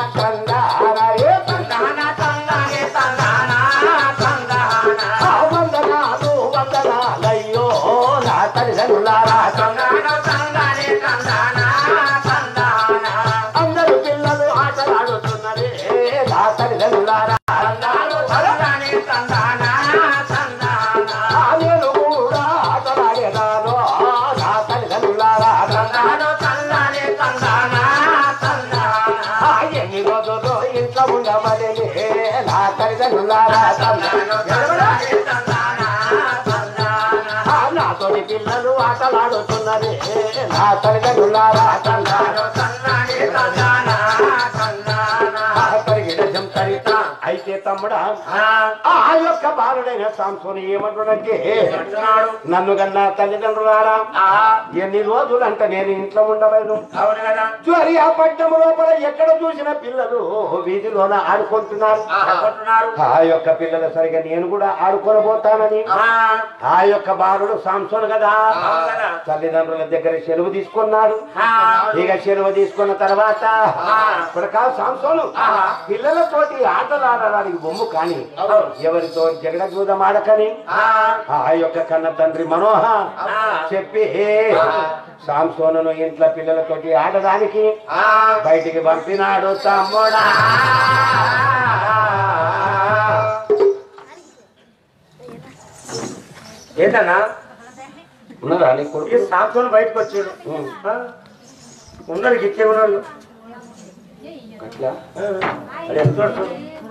తందాన ఏ తందాన తందాన తందానే తందానా తందానా. ఆ వందనాలు వందనాలయ్యో నా తల్లిదండ్రులారా తందాన తందానే తందానా తందానా. అందరు పిల్లలు ఆటలాడుతున్నది నా తల్లిదండ్రులారా తందాన తందానే తందానా తందానా. ఆ నేను కూడా ఆటలాడేదాను నా తల్లిదండ్రులారా తందాన తందానే తందానా తందానా. ఆ ఎన్ని రోజులు ఇంట్లో ఉండమని నా తల్లిదండ్రులారా తందాన తందానే తందానా తందానా. ఆ నాతోటి పిల్లలు ఆటలాడుతున్నది నా తల్లిదండ్రులారా తందాన తందానే తందానా తందానా. ఆ పరిగిన జంతరిత అయితే తమ్ముడా ఆ. ఆ యొక్క బాలుడైన సాంసోని ఏమంటున్నట్టే అంటున్నాడు. నన్ను కన్నా తల్లిదండ్రులారా ఆ. ఎన్ని రోజులంట నేను ఇంట్లో ఉండలేదు అవును కదా జ్వరి ఆ పట్టణం లోపల ఎక్కడ చూసిన పిల్లలు వీధిలోన ఆడుకుంటున్నారు అనుకుంటున్నారు ఆ యొక్క పిల్లలు సరిగా నేను కూడా ఆడుకోనబోతానని ఆ. ఆ యొక్క బాలుడు సాంసోన్ కదా అవును కదా తల్లిదండ్రుల దగ్గర సెలవు తీసుకున్నాడు ఆ. ఇక సెలవు తీసుకున్న తర్వాత ఆ. కొడకా సాంసోను ఆహా. పిల్లలతోటి ఆటలాడడానికి బొమ్ము కానీ అవును. ఎవరితో జగడ జూదం ఆడకని ఆ. ఆ యొక్క కన్న తండ్రి మనోహ ఆ. చెప్పి ఆ. సాంసోనును ఇంట్లో పిల్లలతోటి ఆడడానికి ఆ. బయటికి పంపినాడు తమ్ముడా ఏంటన్నా ఉన్నారా నీ ఈ కొడుకు సాంసోన్ బయటకు వచ్చాడు ఉం. ఆ? ఉన్నాడు గిట్టే ఉన్నాడు అట్లా అది ఎంత చూడు.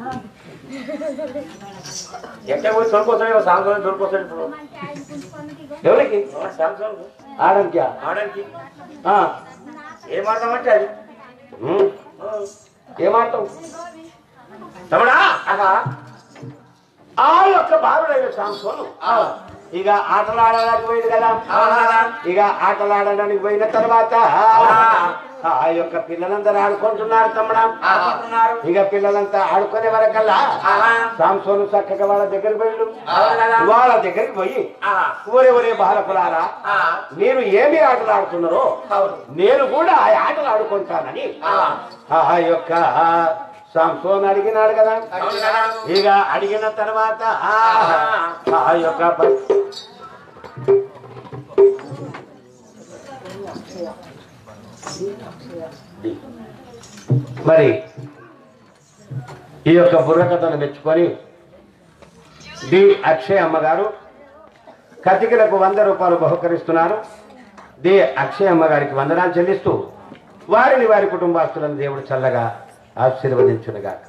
ఎక్కడ పోయి తొలిపోతాడు సాంసోన్ తొలిపోతాడు ఇప్పుడు ఎవరికి ఆ, సాంసోన్ ఆడనికా ఆడడానికి ఆ. ఏం ఆడతామంటే అది ఉం. ఏమాడతావు తమ్ముడా ఆహా ఆ యొక్క బాలుడైన సాంసోను ఇక ఆటలాడడానికి పోయింది కదా ఆహా. ఇక ఆటలాడడానికి పోయిన తర్వాత ఆ యొక్క పిల్లలందరూ ఆడుకుంటున్నారు తమ్ముడా ఆడుకుంటున్నారు. ఇక పిల్లలంతా ఆడుకునే వరకల్లా ఆహా. సాంసోను చక్కగా వాళ్ళ దగ్గరికి పోయిండు అవును కదా. వాళ్ళ దగ్గరికి పోయి ఆహా. ఒరే ఒరే బాలకులారా ఆ. మీరు ఏమి ఆటలు ఆడుతున్నారో అవును. నేను కూడా ఆ ఆటలు ఆడుకుంటానని ఆ. ఆ యొక్క సంసోన్ అడిగినాడు కదా అవును కదా ఇక అడిగిన తర్వాత ఆ ఆ యొక్క ప- మరి ఈ యొక్క బుర్రకథను మెచ్చుకొని డి అక్షయ్ అమ్మగారు కతికలకు వంద రూపాయలు బహుకరిస్తున్నారు డి అక్షయ్ అమ్మగారికి వందనాలు చెల్లిస్తూ వారిని వారి కుటుంబస్తులను దేవుడు చల్లగా ఆశీర్వదించునుగాక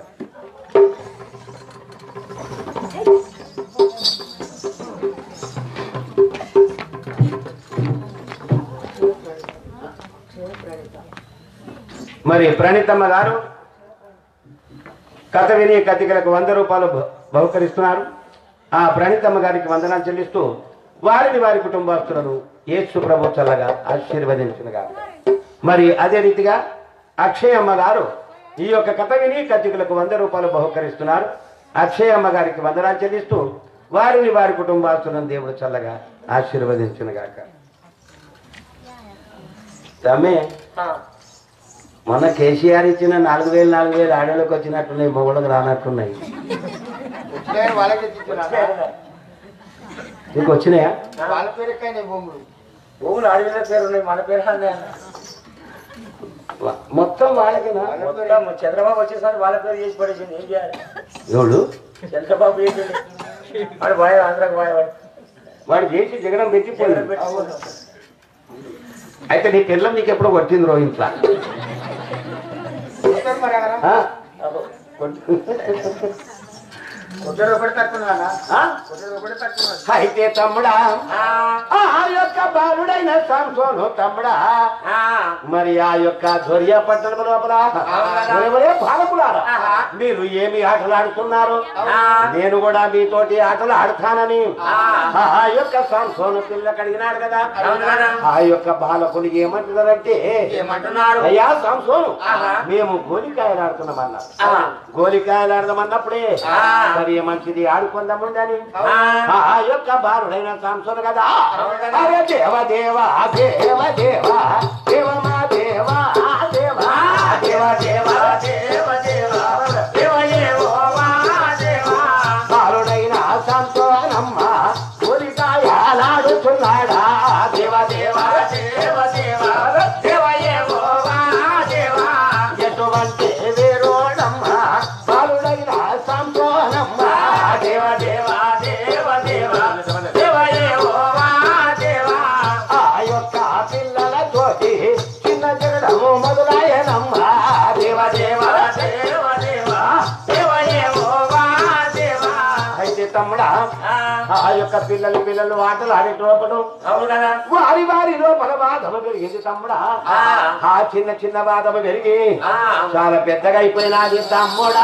మరి ప్రణీతమ్మ గారు కథ విని కతికలకు వంద రూపాయలు బహు- బహుకరిస్తున్నారు ఆ ప్రణీతమ్మ గారికి వందనాలు చెల్లిస్తూ వారిని వారి కుటుంబస్తులను యేసు ప్రభు చల్లగా ఆశీర్వదించునుగా మరి అదే రీతిగా అక్షయమ్మ గారు ఈ యొక్క కథ విని కతికలకు వంద రూపాయలు బహుకరిస్తున్నారు అక్షయమ్మ గారికి వందనాలు చెల్లిస్తూ వారిని వారి కుటుంబస్తులను దేవుడు చల్లగా ఆశీర్వదించునుగాక తమ్మే మొన్న కేసీఆర్ ఇచ్చిన నాలుగు వేలు నాలుగు వేలు ఆడోళ్ళకి వచ్చినట్టున్నాయి మొగళ్ళకి రానట్టున్నాయి వచ్చినాయని వాళ్ళకి తెచ్చిచ్చున్నా నీకు వచ్చినాయా వాళ్ళ పేరు ఎక్కైనాయి భూములు భూములు అడవిలో పేరు ఉన్నాయి మన పేరు అన్నీ వ- మొత్తం వాళ్ళకేనా మొత్తం చంద్రబాబు వచ్చేసరి వాళ్ళ పేరు చేసి పడేసింది ఏం చేయాలి ఎవడు చంద్రబాబు చేసింది వాడు బాయ్ ఆంధ్రాకి బాయ్ వాడు వాడు చేసి జగనం పెట్టిపోయింది జగన్ పెట్టుకోడు. అయితే నీ పిల్లలు నీకు ఎప్పుడు కొట్టింది రో ఇంట్లో ఉంటారు మరి అక్కడ ఆ? అబ్బో. కొట్టరు ఒకటి తక్కువ ఆ? కొట్టరు ఒకటి తక్కువ అయితే తమ్ముడా ఆ, ఆ యొక్క బాలుడైన సాంసోను తమ్ముడా ఆ, మరి ఆ యొక్క దొరియా పట్టణం లోపల అవునా? ఎవరే బాలకులారా ఆహా. మీరు ఏమి ఆటలు ఆడుతున్నారు ఆ. నేను కూడా మీతోటి ఆటలు ఆడతానని ఆ. ఆ యొక్క సాంసోను పిల్ల కడిగినాడు కదా అవును కదా? ఆ యొక్క బాలకుడు ఏమంటున్నారంటే ఏమంటున్నారు అయ్యా సాంసోను ఆహా. మేము గోలికాయలు ఆడుతున్నామన్నారు ఆ. గోలికాయలు ఆడదామన్నప్పుడే ఆ. మరి మంచిది ఆడుకుందాముందని ఆ. ఆ యొక్క బాలుడైన సాంసోను కదా అవును కదా? అరే దేవ దేవ దేవ దేవ దేవ మా దేవ దేవ దేవ దేవ దేవ దేవ దేవ యెహోవా దేవ బాలుడైన సంతోనమ్మ ఉరికాయలాడుతున్నాడా దేవ దేవ దేవ దేవ దేవ యెహోవా దేవ ఎటువంటి వీరోడమ్మ బాలుడైన సంతోనమ్మ దేవ దేవ దేవ దేవ దేవ యెహోవా దేవ ఆ యొక్క పిల్లలతోటి చిన్న జగడము మొదలాయనమ్మ దేవ దేవ దేవ దేవ దేవ యెహోవా దేవ అయితే తమ్ముడా ఆ, ఆ యొక్క పిల్లలు పిల్లలు ఆటలు ఆడేటప్పుడు అవును కదా వారి వారి లోపల బాధము పెరిగింది తమ్ముడా ఆ. ఆ చిన్న చిన్న బాధము పెరిగి ఆ. చాలా పెద్దగా అయిపోయినది తమ్ముడా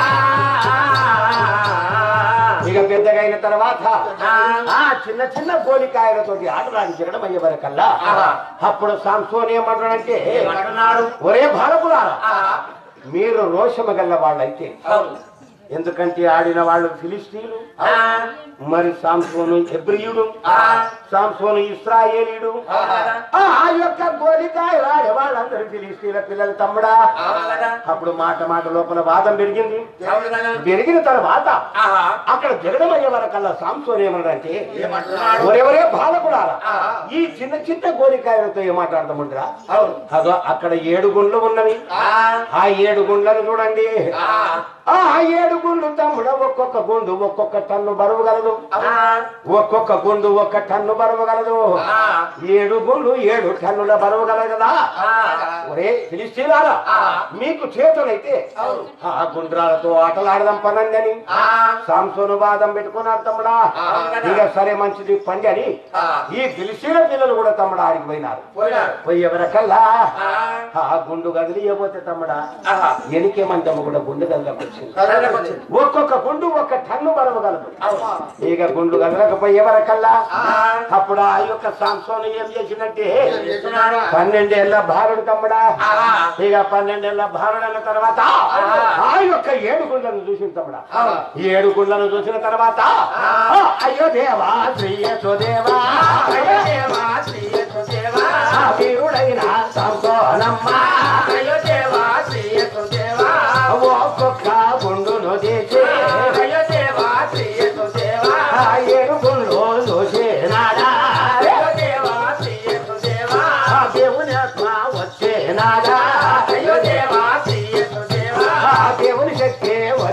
ఇక పెద్దగా అయిన తర్వాత ఆ. ఆ చిన్న చిన్న గోలికాయలతోటి ఆటలాడించడం అయ్యే వరకల్లా ఆహా. అప్పుడు సాంసోని ఏమంటాడంటే ఏమంటున్నాడు? ఒరే భారకులారా ఆ, మీరు రోషము గల్ల వాళ్ళైతే అవును ఎందుకంటే ఆడిన వాళ్ళు ఫిలిస్తీన్లు ఆ, మరి సాంసోను ఎబ్రియుడు ఆ. సాంసోను ఇస్రాయేలీయుడు అవును కదా? ఆ యొక్క గోలికాయ రాడే వాళ్ళందరూ ఫిలిస్తీన్ల పిల్లలు తమ్ముడా అవును కదా? అప్పుడు మాట మాట లోపల వాదం పెరిగింది అవును కదా? పెరిగిన తర్వాత ఆహా. అక్కడ జగడమయ్యే వరకల్లా సాంసోన్ ఏమన్నాడంటే ఏమంటున్నాడు? ఒరెవరే బాలకుడారా ఆ. ఈ చిన్న చిన్న గోలికాయలతో ఏం మాట్లాడతాముందిరా అవును. అదో అక్కడ ఏడు గుండ్లు ఉన్నవి ఆ, ఆ ఏడు గుండ్లను చూడండి ఆ, ఆ ఏడు గుండ్లు తమ్ముడ ఒక్కొక్క గుండు ఒక్కొక్క టన్ను బరువు గలదు ఆ, ఒక్కొక్క గుండు ఒక్క టన్ను బరువు గలదు ఆ. ఏడు గుండు ఏడు టన్నుల బరువు గలదు కదా ఆ. ఒరే ఫిలిస్తీనారా ఆ. మీకు చేతులైతే అవును. ఆ గుండ్రాలతో ఆటలాడదాం పనండి అని ఆ. సాంసోను వాదం పెట్టుకున్నారు తమ్ముడా అవును కదా? ఇక సరే మంచిది పండి అని ఆ. ఈ ఫిలిస్తీన పిల్లలు కూడా తమ్ముడు ఆడికి పోయినారు పోయినాడు. పోయేవరకల్లా ఆ. ఆ గుండు గదిలియబోతే తమ్ముడా ఆహా. ఎనికే మంటమ్మ కూడా గుండు గదిలోకి వచ్చింది కళ్ళకు వచ్చింది. ఒక్కొక్క గుండు ఒక్క టన్ను బరువు గలదు అవును. ఇక గుండు గదలకపోయే వరకల్లా ఆ. అప్పుడు ఆ యొక్క సాంసోను ఏం చేసినట్టే ఏం చేస్తున్నాడు? పన్నెండేళ్ల భారుడు తమ్ముడా ఆహా. ఇక పన్నెండేళ్ల భారుడు అన్న తర్వాత ఆహా. ఆ యొక్క ఏడు గుండ్లను చూసిన తమ్ముడా ఆహా. ఈ ఏడు గుండ్లను చూసిన తర్వాత ఆ. ఆ, అయ్యో దేవా శ్రీ యశోదేవా అయ్యో దేవా, శ్రీ యశోదేవా. ఆ వీరుడైన సాంసోనమ్మ అయ్యో దేవా, శ్రీ యశోదేవా. ఒక్కొక్క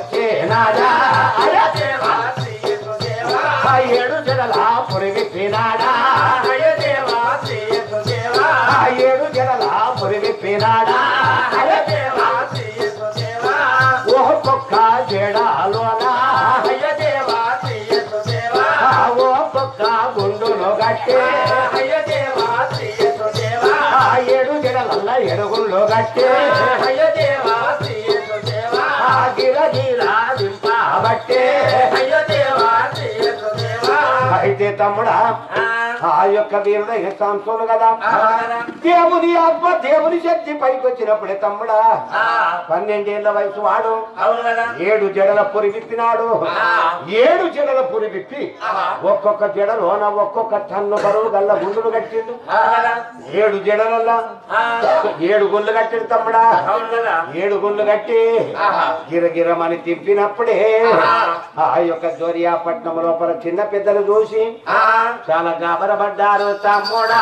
వచ్చినాడా అయ్య దేవా శ్రీ యేసుదేవా ఆ ఏడు జడల పురిగిప్పినాడా అయ్య దేవా శ్రీ యేసుదేవా ఆ ఏడు జడల పురిగిప్పినాడా అయ్య దేవా శ్రీ యేసుదేవా ఒక్కొక్క జడాలోనా అయ్య దేవా శ్రీ యేసుదేవా ఆ ఒక్కొక్క గుండును గట్టి అయ్య దేవా శ్రీ యేసుదేవా ఆ ఏడు జడలల్ల ఎరుగుల్లో గట్టి అయ్య దేవా శ్రీ యేసుదేవా ఆ గిరగిర దింపబట్టే అయ్య దేవా శ్రీ యేసుదేవా అయితే తమ్ముడా ఆ ఆ యొక్క వీరుడైన సంసోను కదా ఆ దేవుని ఆత్మ దేవుని శక్తి పైకి వచ్చినప్పుడే తమ్ముడా ఆ పన్నెండేళ్ల వయసు వాడు అవును కదా ఏడు జడల పురి విప్పినాడు ఆ. ఏడు జడల పురి విప్పి ఆహా. ఒక్కొక్క జడలోన ఒక్కొక్క టన్ను బరువు గల్ల గుండులు కట్టిండు అవును కదా ఏడు జడలల్లా ఆ ఏడు గుళ్ళు కట్టిండు తమ్ముడా అవును కదా ఏడు గుళ్ళు కట్టి ఆహా. గిరగిరమని తిప్పినప్పుడే ఆహా. ఆ యొక్క జోరియాపట్నం లోపల చిన్న పెద్దలు చూసి ఆ చాలా గాబరపడ్డారు తమ్ముడా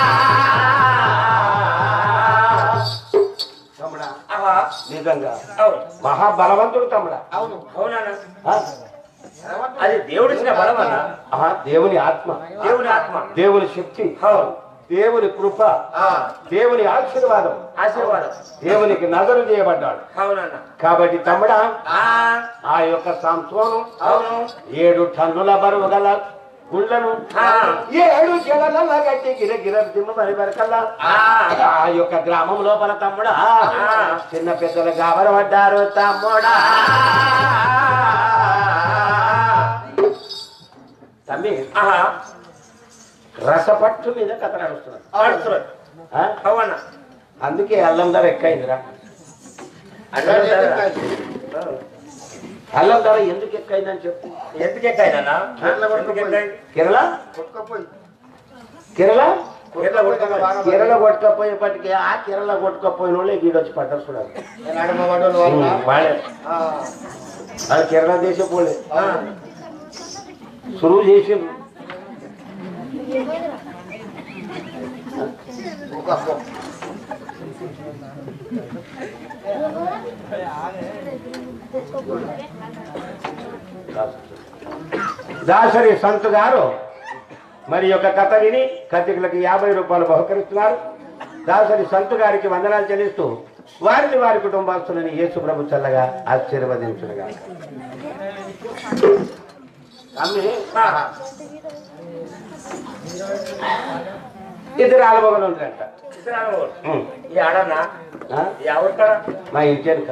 తమ్ముడా ఆహా నిజంగా అవును మహాబలవంతుడు తమ్ముడా అవును అవునన్నా ఆ? అది దేవుడిచ్చిన బలం అన్న ఆ, దేవుని ఆత్మ దేవుని ఆత్మ దేవుని శక్తి అవును దేవుని కృప ఆ దేవుని ఆశీర్వాదం ఆశీర్వాదం దేవునికి నజరు చేయబడ్డాడు అవునన్న కాబట్టి తమ్ముడా ఆ ఆ యొక్క సంసోను అవును ఏడు టన్నుల బరువు గల గుళ్ళను ఆ. ఏడు జడల గట్టి గిరగిర దిమ్మని వరకల్లా ఆ ఆ యొక్క గ్రామం లోపల తమ్ముడా ఆ. చిన్న పెద్దలు గాబరపడ్డారు తమ్ముడా తమ్మి ఆహా రసపట్టు మీద కథ నడుస్తున్నాడు ఆడుతున్నాడు ఆ? అవునన్న అందుకే అల్లం ధర ఎక్కైందిరా అంటే అల్లం ధర ఎందుకు ఎక్కైందని చెప్పు ఎందుకు ఎక్కాయినన్నా ఎందుకు ఎక్కాయి కేరళ కొట్టుకపోయి కేరళ ఎట్లా కొట్టుకోవాలి? కేరళ కొట్టుకపోయేపటికి ఆ కేరళ కొట్టుకపోయిన వాళ్ళే గీడొచ్చి పడ్డారు చూడాలి ఏనాడు మా వాడు వాళ్ళ వాళ్ళే ఆ, అది కేరళ దేశం పోలే ఆ, సురువు చేసిండ్రు ఒక ఒక. దాసరి సంతు గారు మరి యొక్క కథ విని కథకులకు యాభై రూపాయలు బహుకరిస్తున్నారు దాసరి సంతు గారికి వందనాలు చెల్లిస్తూ వారిని వారి కుటుంబస్తులని యేసు ప్రభు చల్లగా ఆశీర్వదించుడుగా అమ్మి ఆహా. ఇద్దరు ఆలమగలు ఉంటారంట ఇద్దరు ఆడవాళ్ళు. ఉమ్. ఈ ఆడన్నా ఆ? ఈ ఎవరు కాడ మా ఇంటి వెనుక.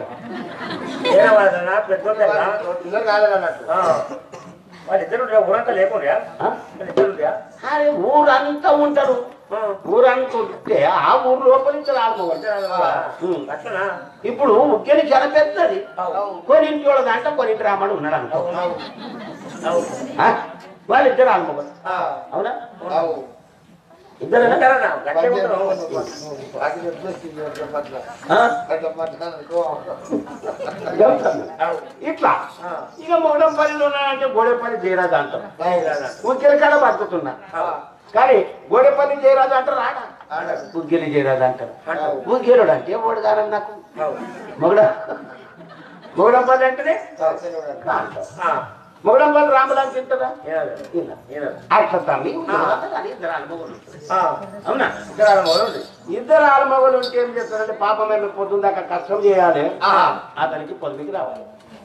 ఏనా వాళ్ళదన్నా పెద్దోళ్ళేనా ఇల్లు కాలేదు అన్నట్టు ఆ. వాళ్ళిద్దరు ఉండే ఊరంతా లేకుండా ఆ? వాళ్ళిద్దరు ఉండే అరే ఊరంతా ఉంటారు ఊరంతా ఉంటే ఆ ఊరు లోపల నుంచి ఆలమగలు ఉమ్. అట్లనా ఇప్పుడు ఉగ్గని చాలా పెద్దది అవు. కొన్నింటి వాళ్ళ దాంట్లో కొన్నింటి రామడు ఉన్నాడు అనుకో అవు. ఆ? వాళ్ళిద్దరు ఆలమగలు ఆ, అవునా అవు. ఇద్దరేనా ఉంటారన్నా గట్టిగా ఉంటారు అది చెప్పేసింది ఒక పట్ల. ఆ? అట్లా మాట్లాడుకో. చెప్తాను. అవు. ఇట్లా ఆ. ఇక మొగడంపల్లిలో ఉన్నాయంటే గోడేపల్లి జయరాజు అంటాం అవునా? ఉగ్గిలి కాడ బతుకుతున్నా అవు. కానీ గోడేపల్లి జయరాజు అంటారు రాడా ఆడదు. ఉగ్గిలి జయరాజు అంటారు అంటావు. ఉగ్గిలుడు అంటే ఓడు కాలం నాకు అవు. మొగడ మొగడంపల్లి అంటేనే తాతయ్యవాడు. అంటాం ఆ. మొగడంపల్లి రాములని తింటారా ఏనాడు? ఇలా. ఏనాడు? అట్లా తమ్మి ఆ. ఇద్దరు ఆలుమగలు ఉంటారు. ఆ. అవునా ఇద్దరు ఆడవాళ్ళు ఉంది. ఇద్దరు ఆలుమగలు ఉంటే ఏం చేస్తారంటే పాపం ఏమి పొద్దున్న దాకా కష్టం చేయాలి ఆ. అతనికి పొద్దుకి రావాలి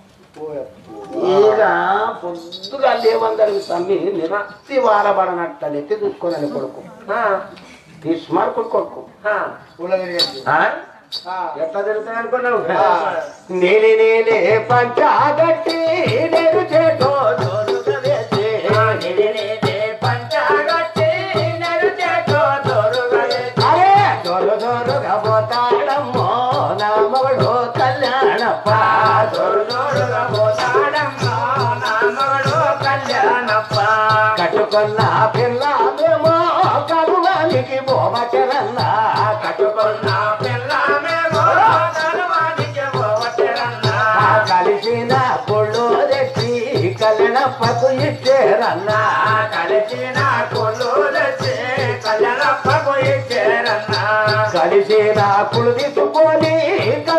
పోయే. ఈగ పొద్దుగా లేవందరికి తమ్మి నిరక్తి వారబడనట్ట నెత్తి చూసుకొని కొడుకు ఆ. ఈ స్మార్కుడు కొడుకు ఆ. పూలగిరి ఆ? ఆ. ఎట్లా జరుగుతుంది అనుకున్నావు ఆ. నేనే నేనే పంచాగట్టి నేను చేతో జోరుగా వేసి. నిధి నిధి పంచగట్టి నడిచేటో దొరుగా వేసి. అరే జోరు జోరుగా పోతాడమ్మో నా మగడు కళ్యాణప్ప జోరు జోరుగా పోతాడమ్మా నా మగడు కళ్యాణప్ప. కట్టుకున్న పిల్లమేమో కరువానికి బోమచరన్నా కట్టుకున్న పిల్లమేమో తనువానికి పోవట్టెరన్నా. ఆ కలిసిన పొళ్ళు తెచ్చి కళ్యాణప్పకు ఇచ్చేరన్నా ఆ కలిసిన కొల్లు తెచ్చి కళ్యాణప్పకు ఇచ్చేరన్నా. కలిసిన కులు తీసుకొని కలుదుకు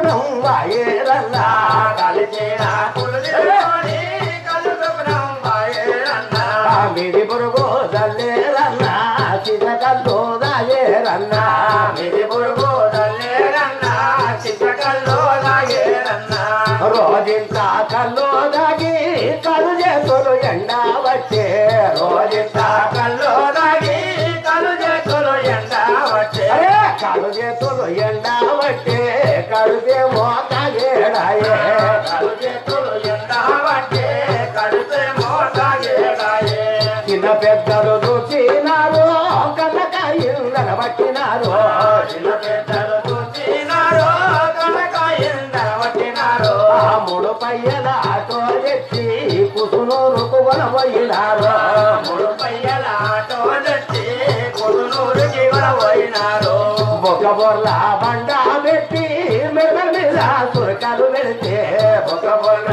శుభ్రం వాయేరన్నా కలిసిన కులదేవుని కలు శుభ్రం వాయేరన్నా. మిది పురుగు దల్లేరన్నా చిన్నకల్లో దాయేరన్నా మిది పురుగు తల్లేరన్నా, చిత్తకల్లో దాయేరన్నా. రోజంత కల్లో దాగి కలు చేతులు ఎండా వచ్చే రోజంత కల్లో దాగి కలు చేతులు ఎండ వచ్చే. అరే కలు చేతులు ఎండా వచ్చే కలుదేమో తాగేడాయే కలు చేతులు ఎండ పట్టే, కడుపేమో తాగేడాయే. చిన్న పెద్దలు చూసినారు కన్నకాయిల్లను పట్టినారు చిన్న పెద్దలు చూసినారో, కనుక ఎండన పట్టినారో. ఆ మూడు పయ్యల ఆటో తెచ్చి కుసునూరుకు కొనబోయినారు మూడు పయ్యల ఆటో తెచ్చి కొడునూరుకి పోయినారు ఒక బొర్ల బండ పెట్టి మెడ మీద సురకాలు పెడితే ఒక బొర్ల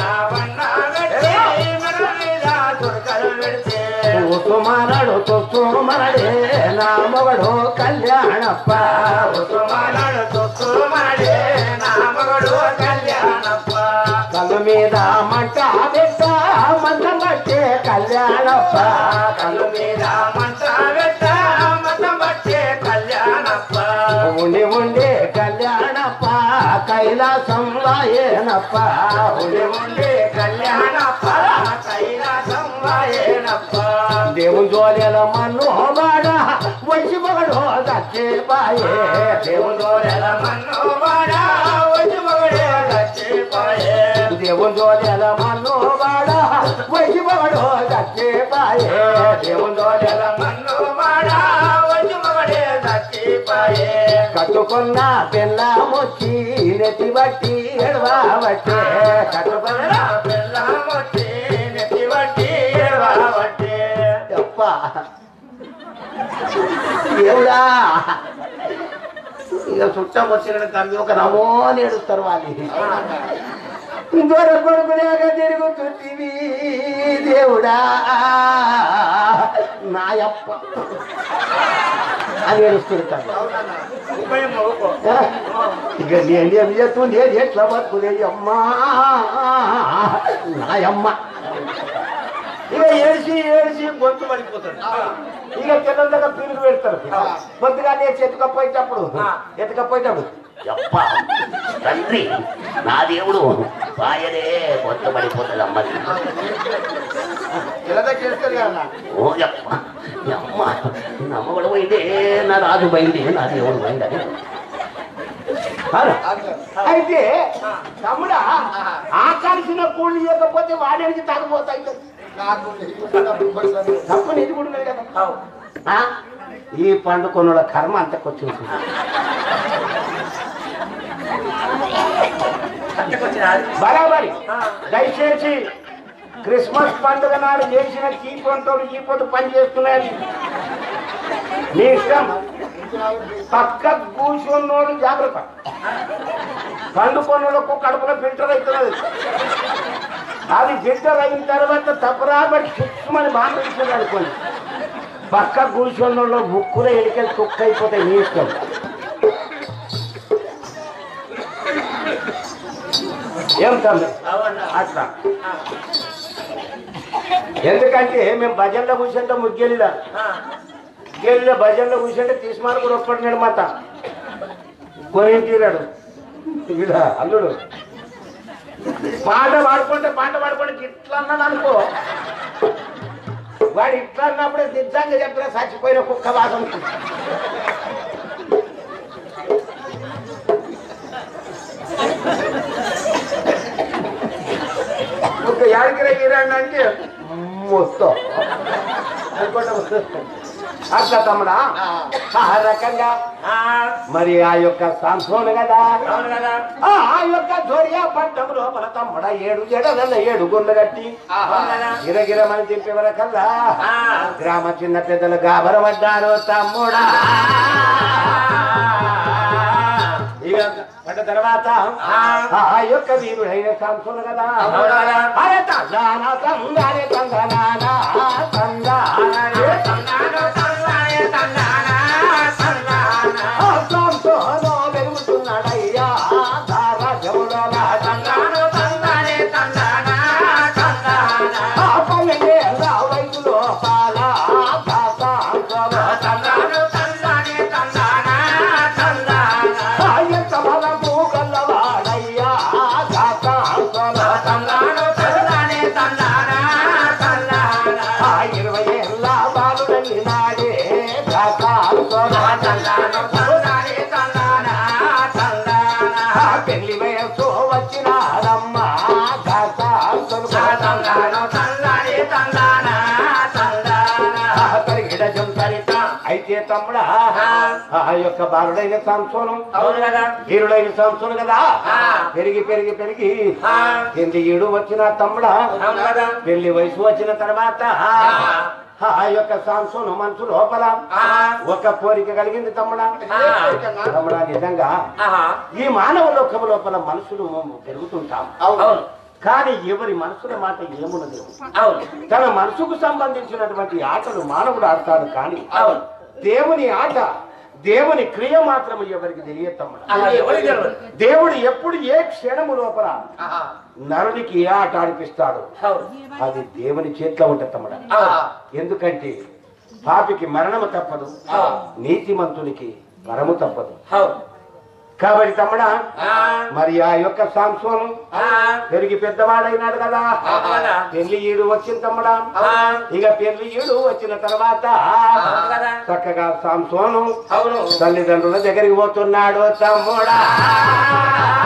కుసుమనడు తుసుమనడే నా మొగడు కళ్యాణప్ప కళ్ళు మీద మంట పెట్ట మంచం పట్టే కళ్యాణప్ప కళ్ళు మీద మంట పెట్ట మతం పట్టే కళ్యాణప్ప ఉండి ఉండి కళ్యాణప్ప కైలాసం వాయేనప్ప ఉండి ఉండి కళ్యాణప్ప కైలాసం వాయేనప్ప దేవుని జోలెల మన్ను బాడ వచ్చి మొగడు దచ్చే పాయే దేవుని దోరెల మన్ను వాడ వచ్చి మగడే చచ్చిపోయే దేవుని జోలెల మన్ను బాడ వచ్చి మొగడు దచ్చే పాయే దేవుని జోలెల మన్ను వాడ వచ్చి మగడే చచ్చిపోయే కట్టుకున్న పిల్ల మొచ్చి నెత్తి బట్టి ఎడవా బట్టే కట్టుకున్న పిల్లమొచ్చి నెత్తి వట్టి ఏడవబట్టి అప్ప దేవుడా ఇక చుట్టం వచ్చిన తమ్మి ఒక నమో నేడుస్తారు వాళ్ళు దొర కొడుకులేక తిరుగుతుంటివి దేవుడా నాయప్ప అని ఏడుస్తుంది తమ్మి ముప్పై మొగకు ఇక నేను ఏం చేస్తుంది ఏది ఎట్లా బతుకులే అమ్మా నాయమ్మ ఇక ఏడిసి ఏడిసి గొంతు పడిపోతాడు ఇక పిల్లల దగ్గర పిల్లలు పెడతారు పొద్దుగా లేచి ఎత్తుకపోయేటప్పుడు ఎత్తుకపోయేటప్పుడు అప్ప తండ్రి నా దేవుడు పాయనే కొత్త పడిపోతుంది అమ్మది ఇలా చేస్తారు కదా ఓ అప్ప అమ్మ నమ్మగడు పోయిందే నా రాజు పోయింది నా దేవుడు పోయింది అని అరే, అయితే తమ్ముడా ఆకాల్సిన కూలి ఇవ్వకపోతే వాడేనికి తాగిపోతాయి నాకు తప్పు నీది కూడా లేదు కదా ఆ? ఈ పండుకొనుల కర్మ అంతకొచ్చేసి బరాబరి దయచేసి క్రిస్మస్ పండుగ నాడు చేసిన కీ పంటలు ఈ పొద్దు పని చేస్తున్నాయి మీ ఇష్టం పక్క కూర్చున్నోడు జాగ్రత్త పండుకొనులకు కడుపులో ఫిల్టర్ అవుతున్నది అది ఫిల్టర్ అయిన తర్వాత తప్పరాబడి సుక్షమని బాగా ఇచ్చింది అనుకోండి పక్క కూర్చున్నోళ్ళు ముక్కులో ఎలికలు కుక్క అయిపోతాయి మీ ఇష్టం ఏం తమ్మి అట్లా ఎందుకంటే మేము భజనలో కూర్చుంటే ముగ్గెళ్ళిదా గెలిలో భజనలో కూర్చుంటే తీసుమారు కూడా ఒప్పడినాడు మాత కొని తీరాడు ఈడ అల్లుడు పాట పాడుకుంటే పాట పాడుకుంటే ఇట్లా అన్నాడు అనుకో వాడు ఇట్లా అన్నప్పుడే నిజంగా చెప్పిన చచ్చిపోయిన కుక్క వాసన ఒక యాడికి గిరండి అంటే మొత్తం అనుకుంటా అట్లా తమ్ముడా ఆ రకంగా మరి ఆ యొక్క సంసోను కదా అవును కదా ఆ ఆ యొక్క దొరియా పట్టం లోపల తమ్ముడ ఏడు జడల ఏడు గుండ్లు కట్టి అవును కదా గిరగిరమని చెప్పే వరకల్లా ఆ. గ్రామ చిన్న పెద్దలు గాబరపడ్డారు తమ్ముడా ఇక పడ్డ తర్వాత ఆ. ఆ యొక్క వీరుడైన సంసోను కదా అవును కదా అరే తందాన తందానే తందనాన తందానే తన్నాను తన్నానే తన్నానా తన్నానా సంసోను వెలుగుతున్నాడయ్యా దారజ తమ్ముడా ఆ యొక్క బాలుడైన సంసోనం అవును కదా వీరుడైన సంసోను కదా ఆ. పెరిగి పెరిగి పెరిగి ఆ. ఎనిమిది ఏడు వచ్చిన తమ్ముడా అవును కదా పెళ్లి వయసు వచ్చిన తర్వాత ఆ యొక్క సంసోను మనసు లోపల ఆ. ఒక కోరిక కలిగింది తమ్ముడా తమ్ముడా నిజంగా ఆహా ఈ మానవ లోకము లోపల మనుషులు పెరుగుతుంటాం అవును కానీ ఎవరి మనసుల మాట ఏమున్నది అవును తన మనసుకు సంబంధించినటువంటి ఆటలు మానవుడు ఆడతాడు కానీ అవును. దేవుని ఆట దేవుని క్రియ మాత్రం ఎవరికి తెలియతమ్మడ ఆహా, ఎవరికి తెలియదు? దేవుడు ఎప్పుడు ఏ క్షణము లోపల నరునికి ఏ ఆట ఆడిపిస్తాడు అవును అది దేవుని చేతిలో ఉంటుంది తమ్ముడ అవును ఎందుకంటే పాపికి మరణము తప్పదు నీతిమంతునికి వరము తప్పదు అవును కాబట్టి తమ్ముడా ఆ. మరి ఆ యొక్క సాంసోను ఆ. పెరిగి పెద్దవాడైనాడు కదా అవును కదా. పెళ్లి ఈడు వచ్చిన తమ్ముడా ఆ. ఇక పెళ్లి ఈడు వచ్చిన తర్వాత అవును కదా. చక్కగా సాంసోను అవును తల్లిదండ్రుల దగ్గరికి పోతున్నాడు తమ్ముడా